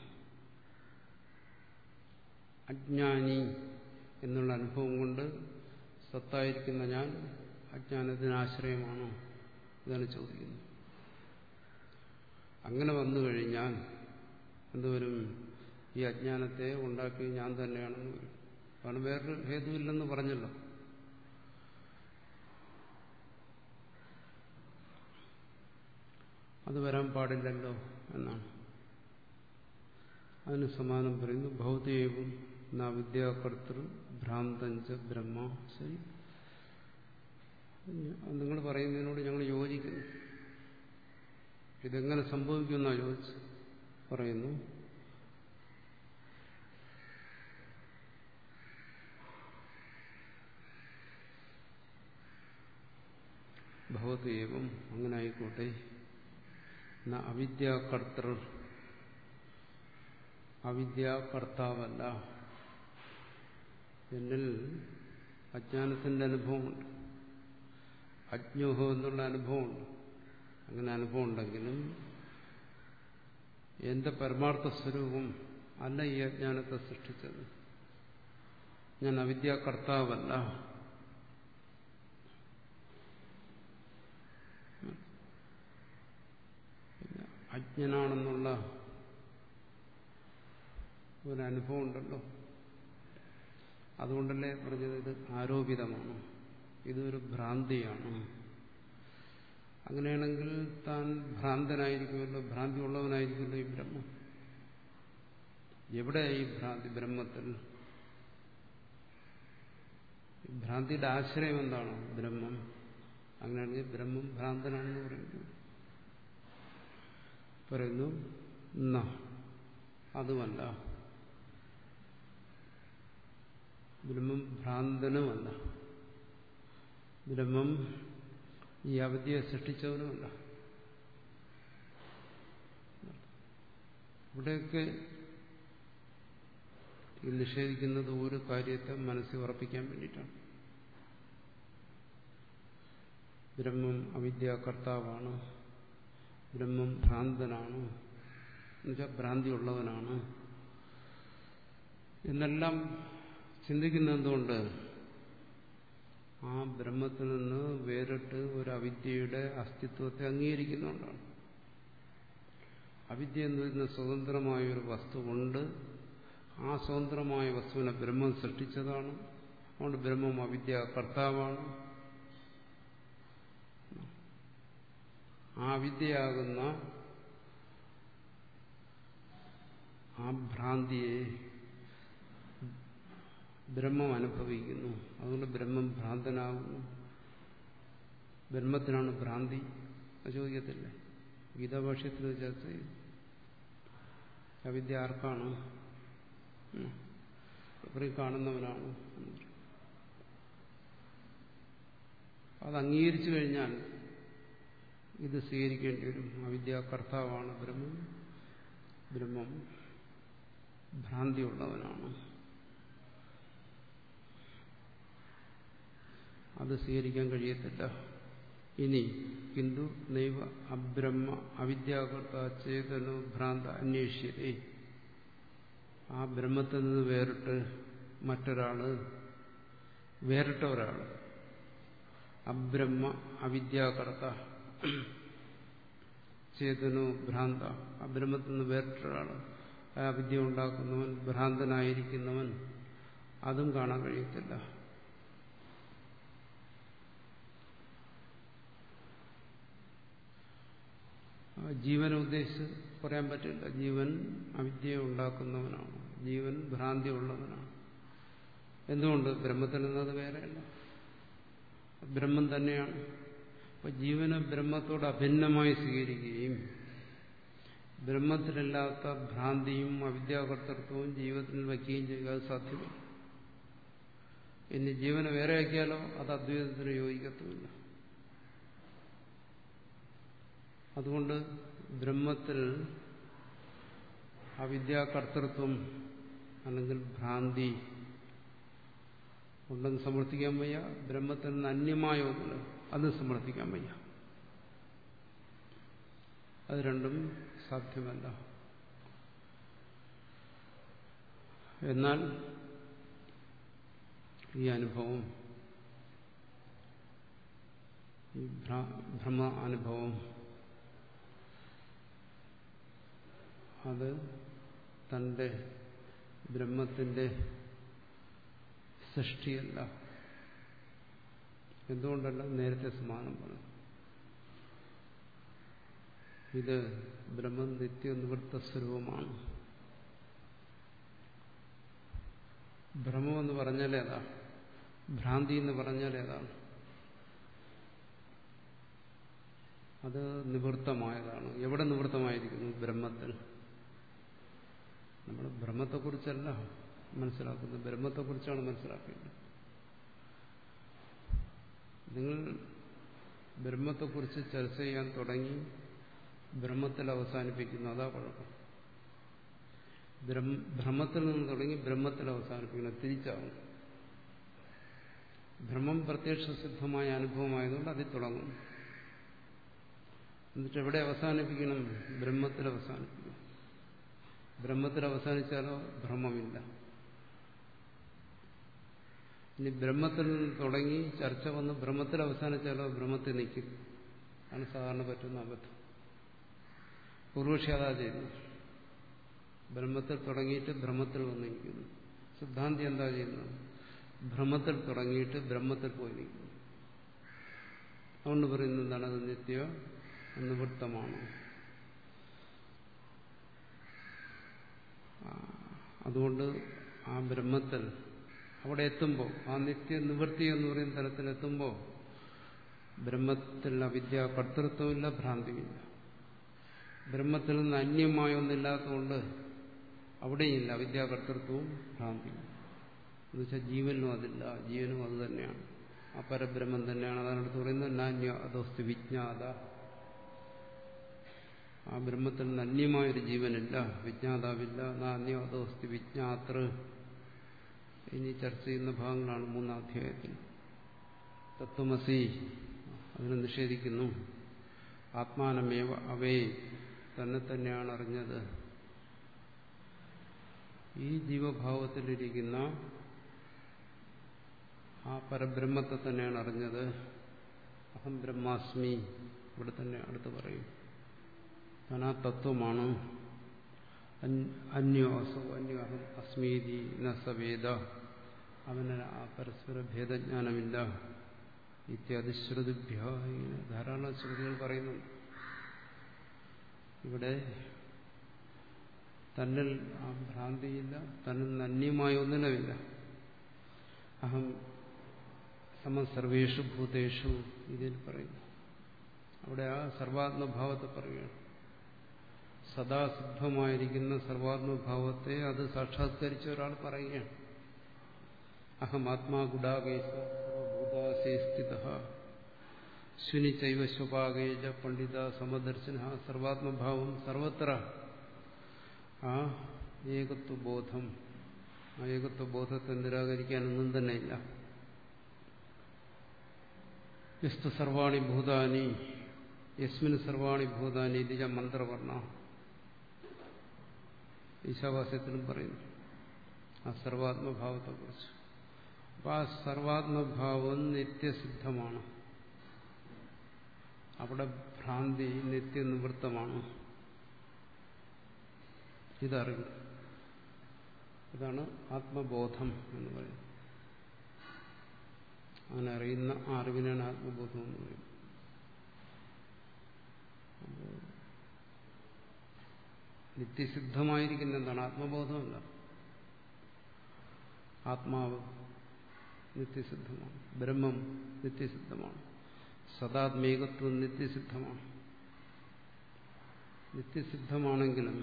അജ്ഞാനി എന്നുള്ള അനുഭവം കൊണ്ട് സത്തായിരിക്കുന്ന ഞാൻ അജ്ഞാനത്തിന് ആശ്രയമാണോ ഇതാണ് ചോദിക്കുന്നത് അങ്ങനെ വന്നു കഴിഞ്ഞാൽ എന്തുവരും ഈ അജ്ഞാനത്തെ ഉണ്ടാക്കി ഞാൻ തന്നെയാണെന്ന് വരും കാരണം വേറൊരു ഹേതുവില്ലെന്ന് പറഞ്ഞല്ലോ അത് വരാൻ പാടില്ലല്ലോ എന്നാണ് അതിന് സമാനം പറയുന്നു ഭൗതികവും നാ വിദ്യാകർത്തൃ ഭ്രാന്തഞ്ച ബ്രഹ്മ ശരി നിങ്ങൾ പറയുന്നതിനോട് ഞങ്ങൾ യോജിക്കുന്നു ഇതെങ്ങനെ സംഭവിക്കുമെന്നാ ചോദിച്ചു പറയുന്നു ഭവതേവം അങ്ങനെ ആയിക്കോട്ടെ അവിദ്യാകർത്തൃ അവിദ്യാകർത്താവല്ല എന്നിൽ അജ്ഞാനത്തിന്റെ അനുഭവമുണ്ട് അജ്ഞോഹം എന്നുള്ള അനുഭവമുണ്ട് അങ്ങനെ അനുഭവം ഉണ്ടെങ്കിലും എന്റെ പരമാർത്ഥ സ്വരൂപം അല്ല ഈ അജ്ഞാനത്തെ സൃഷ്ടിച്ചത് ഞാൻ അവിദ്യാകർത്താവല്ല അജ്ഞനാണെന്നുള്ള ഒരനുഭവം ഉണ്ടല്ലോ അതുകൊണ്ടല്ലേ പറഞ്ഞത് ഇത് ആരോപിതമാണ് ഇതൊരു ഭ്രാന്തിയാണ് അങ്ങനെയാണെങ്കിൽ താൻ ഭ്രാന്തനായിരിക്കുമല്ലോ ഭ്രാന്തി ഉള്ളവനായിരിക്കുമല്ലോ ഈ ബ്രഹ്മം എവിടെ ഈ ഭ്രാന്തി ബ്രഹ്മത്തിൽ ഭ്രാന്തിയുടെ ആശ്രയം എന്താണ് ബ്രഹ്മം അങ്ങനെയാണെങ്കിൽ ബ്രഹ്മം ഭ്രാന്തനാണെന്ന് പറയുന്നു പറയുന്നു ന അതുമല്ല ബ്രഹ്മം ഭ്രാന്തനുമല്ല ബ്രഹ്മം ഈ അവധിയെ സൃഷ്ടിച്ചവനുമല്ല ഇവിടെയൊക്കെ ഈ നിഷേധിക്കുന്നത് ഒരു കാര്യത്തെ മനസ്സിൽ ഉറപ്പിക്കാൻ വേണ്ടിയിട്ടാണ് ബ്രഹ്മം അവിദ്യാകർത്താവാണ് ബ്രഹ്മം ഭ്രാന്തനാണ് എന്നുവെച്ചാൽ ഭ്രാന്തിയുള്ളവനാണ് എന്നെല്ലാം ചിന്തിക്കുന്ന എന്തുകൊണ്ട് ആ ബ്രഹ്മത്തിൽ നിന്ന് വേറിട്ട് ഒരു അവിദ്യയുടെ അസ്തിത്വത്തെ അംഗീകരിക്കുന്നുകൊണ്ടാണ് അവിദ്യ എന്ന് പറയുന്ന സ്വതന്ത്രമായ ഒരു വസ്തു കൊണ്ട് ആ സ്വതന്ത്രമായ വസ്തുവിനെ ബ്രഹ്മം സൃഷ്ടിച്ചതാണ് അതുകൊണ്ട് ബ്രഹ്മം അവിദ്യ കർത്താവാണ് ആ അവിദ്യയാകുന്ന ആ ഭ്രാന്തിയെ ബ്രഹ്മം അനുഭവിക്കുന്നു അതുകൊണ്ട് ബ്രഹ്മം ഭ്രാന്തനാകുന്നു ബ്രഹ്മത്തിനാണ് ഭ്രാന്തി ചോദ്യത്തില്ലേ ഗീതാഭാഷ്യത്തിൽ ചർച്ച ചെയ്തു അവിദ്യ ആർക്കാണ് ഇവരെ കാണുന്നവനാണ് അത് അംഗീകരിച്ചു കഴിഞ്ഞാൽ ഇത് സ്വീകരിക്കേണ്ടി വരും അവിദ്യാകർത്താവാണ് ബ്രഹ്മം ബ്രഹ്മം ഭ്രാന്തിയുള്ളവനാണ് അത് സ്വീകരിക്കാൻ കഴിയത്തില്ല ഇനി കിന്തു നൈവ അബ്രഹ്മ അവിദ്യാകർത്ത ചേതനോ ഭ്രാന്ത അന്വേഷ്യതേ ആ ബ്രഹ്മത്തിൽ നിന്ന് വേറിട്ട് മറ്റൊരാള് വേറിട്ട ഒരാള് അബ്രഹ്മ അവിദ്യാകർത്ത ചേതനോ ഭ്രാന്ത അബ്രഹ്മത്തിൽ നിന്ന് വേറിട്ടൊരാള് ആ വിദ്യ ഉണ്ടാക്കുന്നവൻ ഭ്രാന്തനായിരിക്കുന്നവൻ അതും കാണാൻ കഴിയത്തില്ല ജീവനെ ഉദ്ദേശിച്ച് പറയാൻ പറ്റില്ല ജീവൻ അവിദ്യ ഉണ്ടാക്കുന്നവനാണ് ജീവൻ ഭ്രാന്തി ഉള്ളവനാണ് എന്തുകൊണ്ട് ബ്രഹ്മത്തിൽ നിന്നത് വേറെയല്ല ബ്രഹ്മം തന്നെയാണ് അപ്പൊ ജീവനെ ബ്രഹ്മത്തോട് അഭിന്നമായി സ്വീകരിക്കുകയും ബ്രഹ്മത്തിലില്ലാത്ത ഭ്രാന്തിയും അവിദ്യാകർത്തൃത്വവും ജീവിതത്തിൽ വയ്ക്കുകയും ചെയ്യുക അത് സാധ്യമല്ല ഇനി ജീവനെ വേറെ ആക്കിയാലോ അത് അദ്വൈതത്തിന് യോജിക്കത്തുമില്ല അതുകൊണ്ട് ബ്രഹ്മത്തിൽ അവിദ്യാകർത്തൃത്വം അല്ലെങ്കിൽ ഭ്രാന്തി ഉണ്ടെന്ന് സമർത്ഥിക്കാൻ വയ്യ ബ്രഹ്മത്തിൽ നിന്ന് അന്യമായ ഒന്നില്ല അത് സമർത്ഥിക്കാൻ വയ്യ അത് രണ്ടും സാധ്യമല്ല എന്നാൽ ഈ അനുഭവം ഈ ഭ്രമ അനുഭവം അത് തന്റെ ബ്രഹ്മത്തിന്റെ സൃഷ്ടിയല്ല എന്തുകൊണ്ടല്ല നേരത്തെ സമാനം പറഞ്ഞു ഇത് ബ്രഹ്മം നിത്യനിവൃത്ത സ്വരൂപമാണ് ഭ്രമം എന്ന് പറഞ്ഞാൽ ഏതാ ഭ്രാന്തി എന്ന് പറഞ്ഞാൽ ഏതാണ് അത് നിവൃത്തമായതാണ് എവിടെ നിവൃത്തമായിരിക്കുന്നു ബ്രഹ്മത്തിൽ നമ്മൾ ബ്രഹ്മത്തെക്കുറിച്ചല്ല മനസ്സിലാക്കുന്നത് ബ്രഹ്മത്തെക്കുറിച്ചാണ് മനസ്സിലാക്കേണ്ടത് നിങ്ങൾ ബ്രഹ്മത്തെക്കുറിച്ച് ചർച്ച ചെയ്യാൻ തുടങ്ങി ബ്രഹ്മത്തിൽ അവസാനിപ്പിക്കുന്നു അതാ കുഴപ്പം ഭ്രമത്തിൽ നിന്ന് തുടങ്ങി ബ്രഹ്മത്തിൽ അവസാനിപ്പിക്കണം തിരിച്ചാവും ബ്രഹ്മം പ്രത്യക്ഷ സിദ്ധമായ അനുഭവമായതുകൊണ്ട് അതിൽ തുടങ്ങും എന്നിട്ട് എവിടെ അവസാനിപ്പിക്കണം ബ്രഹ്മത്തിൽ അവസാനിപ്പിക്കണം ബ്രഹ്മത്തിൽ അവസാനിച്ചാലോ ഭ്രമമില്ല ഇനി ബ്രഹ്മത്തിൽ നിന്ന് തുടങ്ങി ചർച്ച വന്ന് ബ്രഹ്മത്തിൽ അവസാനിച്ചാലോ ബ്രഹ്മത്തിൽ നിൽക്കും ആണ് സാധാരണ പറ്റുന്ന അബദ്ധം പൂർവക്ഷി അതാ ചെയ്യുന്നു ബ്രഹ്മത്തിൽ തുടങ്ങിയിട്ട് ബ്രഹ്മത്തിൽ വന്ന് നിൽക്കുന്നു സിദ്ധാന്തി എന്താ ചെയ്യുന്നത് ഭ്രമത്തിൽ തുടങ്ങിയിട്ട് ബ്രഹ്മത്തിൽ പോയി നിൽക്കുന്നു അതുകൊണ്ട് പറയുന്നത് എന്താണ് അത് നിത്യ നിവൃത്തമാണ് അതുകൊണ്ട് ആ ബ്രഹ്മത്തിൽ അവിടെ എത്തുമ്പോൾ ആ നിത്യ നിവൃത്തി എന്ന് പറയുന്ന തലത്തിൽ എത്തുമ്പോൾ ബ്രഹ്മത്തിൽ അവിദ്യ കർത്തൃത്വമില്ല ഭ്രാന്തിയില്ല ബ്രഹ്മത്തിൽ നിന്ന് അന്യമായ ഒന്നില്ലാത്തതുകൊണ്ട് അവിടെയില്ല അവിദ്യാകർത്തൃത്വവും ഭ്രാന്തിയും എന്നുവെച്ചാൽ ജീവനും അതില്ല ജീവനും അത് തന്നെയാണ് ആ പരബ്രഹ്മം തന്നെയാണ് അതാണ് അടുത്ത് പറയുന്നത് നാന്യ അധോസ്തി വിജ്ഞാത ആ ബ്രഹ്മത്തിൽ നിന്ന് അന്യമായൊരു ജീവനില്ല വിജ്ഞാതാവില്ല നാന്യ അധോസ്തി വിജ്ഞാതൃ ഇനി ചർച്ച ചെയ്യുന്ന ഭാഗങ്ങളാണ് മൂന്നാം അധ്യായത്തിൽ തത്വമസി അതിനെ നിഷേധിക്കുന്നു ആത്മാനമേവ അവേ തന്നെ തന്നെയാണ് അറിഞ്ഞത് ഈ ജീവഭാവത്തിലിരിക്കുന്ന ആ പരബ്രഹ്മത്തെ തന്നെയാണ് അറിഞ്ഞത് അഹം ബ്രഹ്മാസ്മി ഇവിടെ തന്നെ അടുത്ത് പറയും താൻ ആ തത്വമാണ് അന്യോ അസോ അന്യോ അഹം അസ്മീതി ന സവേദ അവന് ആ പരസ്പര ഭേദജ്ഞാനമില്ല ഇത്യാദി ശ്രുതിഭ്യ ഇങ്ങനെ ധാരാളം ശ്രുതികൾ പറയുന്നുണ്ട് ഇവിടെ തന്നിൽ ആ ഭ്രാന്തിയില്ല തന്നിൽ നന്യമായ ഒന്നിനുമില്ല അഹം സമസർവേഷു ഭൂതേഷു ഇതിൽ പറയുന്നു അവിടെ ആ സർവാത്മഭാവത്തെ പറയുകയാണ് സദാ സിദ്ധമായിരിക്കുന്ന സർവാത്മഭാവത്തെ അത് സാക്ഷാത്കരിച്ച ഒരാൾ പറയുകയാണ് അഹം ആത്മാ ഗുഡാകേശഭൂതാസേ സ്ഥിത ശുനി ചൈവ സ്വപാകേജ പണ്ഡിത സമദർശന സർവാത്മഭാവം സർവത്ര ആ ഏകത്വബോധം ആ ഏകത്വബോധത്തെ നിരാകരിക്കാനൊന്നും തന്നെ ഇല്ല യസ്തു സർവാണി ഭൂതാനി യസ്മിന് സർവാണി ഭൂതാനി ഇതിജ മന്ത്രവർണ്ണ ഈശാവാസ്യത്തിലും പറയുന്നു ആ സർവാത്മഭാവത്തെക്കുറിച്ച് അപ്പൊ ആ സർവാത്മഭാവം നിത്യസിദ്ധമാണ് അവിടെ ഭ്രാന്തി നിത്യനിവൃത്തമാണ് ഇതറിവ് ഇതാണ് ആത്മബോധം എന്ന് പറയുന്നത് അങ്ങനെ അറിയുന്ന ആ അറിവിനാണ് ആത്മബോധം എന്ന് പറയുന്നത് നിത്യസിദ്ധമായിരിക്കുന്ന എന്താണ് ആത്മബോധമല്ല ആത്മാവ് നിത്യസിദ്ധമാണ് ബ്രഹ്മം നിത്യസിദ്ധമാണ് സദാത്മേകത്വം നിത്യസിദ്ധമാണ് നിത്യസിദ്ധമാണെങ്കിലും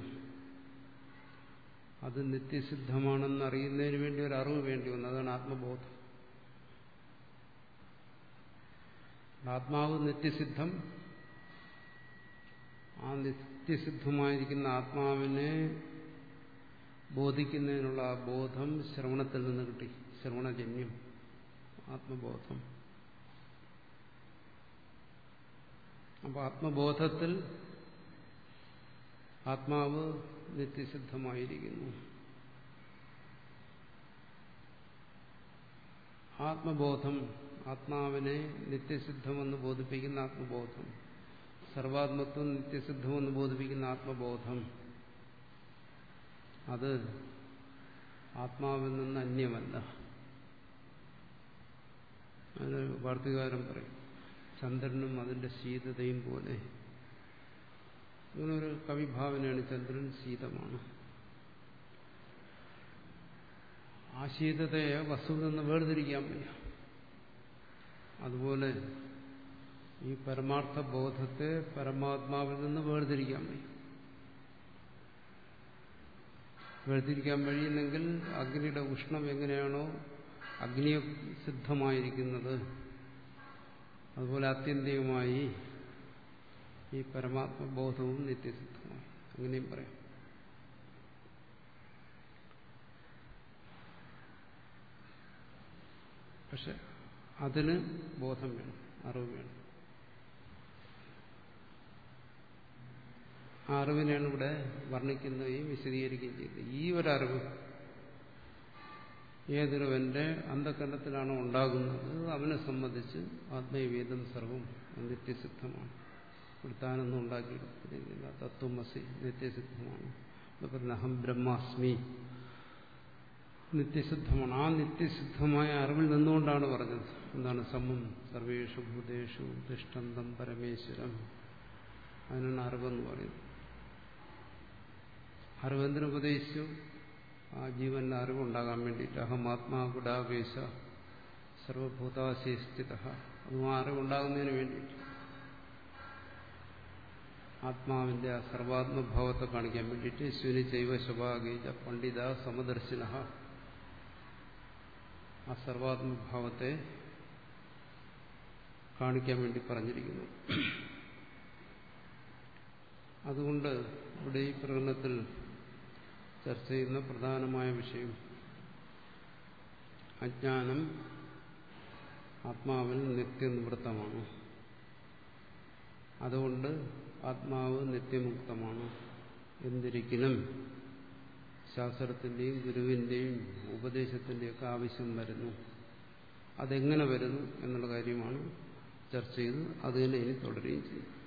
അത് നിത്യസിദ്ധമാണെന്ന് അറിയുന്നതിന് വേണ്ടി ഒരു അറിവ് വേണ്ടി വന്നു അതാണ് ആത്മബോധം ആത്മാവ് നിത്യസിദ്ധം ആ നിത്യസിദ്ധമായിരിക്കുന്ന ആത്മാവിനെ ബോധിക്കുന്നതിനുള്ള ആ ബോധം ശ്രവണത്തിൽ നിന്ന് കിട്ടി ശ്രവണജന്യം ആത്മബോധം അപ്പോൾ ആത്മബോധത്തിൽ ആത്മാവ് നിത്യസിദ്ധമായിരിക്കുന്നു ആത്മബോധം ആത്മാവിനെ നിത്യസിദ്ധമെന്ന് ബോധിപ്പിക്കുന്ന ആത്മബോധം സർവാത്മത്വം നിത്യസിദ്ധമെന്ന് ബോധിപ്പിക്കുന്ന ആത്മബോധം അത് ആത്മാവിൽ നിന്ന് അന്യമല്ല അതിന് വാർത്തകാരം പറയും ചന്ദ്രനും അതിന്റെ ശീതതയും പോലെ അങ്ങനൊരു കവിഭാവനയാണ് ചന്ദ്രൻ ശീതമാണ് ആ ശീതതയെ വസ്തുവിൽ നിന്ന് വേർതിരിക്കാൻ വയ്യ അതുപോലെ ഈ പരമാർത്ഥ ബോധത്തെ പരമാത്മാവിൽ നിന്ന് വേർതിരിക്കാൻ വയ്യ വേർതിരിക്കാൻ കഴിയുന്നെങ്കിൽ അഗ്നിയുടെ ഉഷ്ണം എങ്ങനെയാണോ അഗ്നിയെ സിദ്ധമായിരിക്കുന്നത് അതുപോലെ ആത്യന്തികമായി ഈ പരമാത്മബോധവും നിത്യസിദ്ധമായി അങ്ങനെയും പറയാം പക്ഷെ അതിന് ബോധം വേണം അറിവ് വേണം ആ അറിവിനെയാണ് ഇവിടെ വർണ്ണിക്കുകയും വിശദീകരിക്കുകയും ചെയ്തത് ഈ ഒരറിവ് ഏതൊരുവന്റെ അന്ധകരണത്തിലാണോ ഉണ്ടാകുന്നത് അവനെ സംബന്ധിച്ച് ആത്മീയവേദം സർവം നിത്യസിദ്ധമാണ് താനൊന്നും ഉണ്ടാക്കിയെടുത്തില്ല തത്വമസി നിത്യസിദ്ധമാണ് പറയുന്ന അഹം ബ്രഹ്മാസ്മി നിത്യസിദ്ധമാണ് ആ നിത്യസിദ്ധമായ അറിവിൽ നിന്നുകൊണ്ടാണ് പറഞ്ഞത് എന്താണ് സമം സർവേഷു ഭൂതേഷു തിഷ്ടന്തം പരമേശ്വരം അതിനാണ് അറിവെന്ന് പറയുന്നത് അറിവെന്തിനുപദേശിച്ചു ആ ജീവന്റെ അറിവുണ്ടാകാൻ വേണ്ടിയിട്ട് അഹം ആത്മാ ഗുഡാവേശ സർവഭൂതാശേഷിത അതും ആ അറിവുണ്ടാകുന്നതിന് വേണ്ടിയിട്ട് ആത്മാവിന്റെ ആ സർവാത്മഭാവത്തെ കാണിക്കാൻ വേണ്ടിയിട്ട് ശുനി ചൈവ ശുഭാഗീജ പണ്ഡിത സമദർശിന ആ സർവാത്മഭാവത്തെ കാണിക്കാൻ വേണ്ടി പറഞ്ഞിരിക്കുന്നു അതുകൊണ്ട് ഇവിടെ ഈ പ്രകടനത്തിൽ ചർച്ച ചെയ്യുന്ന പ്രധാനമായ വിഷയം അജ്ഞാനം ആത്മാവിൽ നിത്യനിവൃത്തമാണ് അതുകൊണ്ട് ആത്മാവ് നിത്യമുക്തമാണ് എന്നിരിക്കലും ശാസ്ത്രത്തിന്റെയും ഗുരുവിന്റെയും ഉപദേശത്തിന്റെയൊക്കെ ആവശ്യം വരുന്നു അതെങ്ങനെ വരുന്നു എന്നുള്ള കാര്യമാണ് ചർച്ച ചെയ്ത് അത് തന്നെ ഇനി തുടരുകയും ചെയ്യും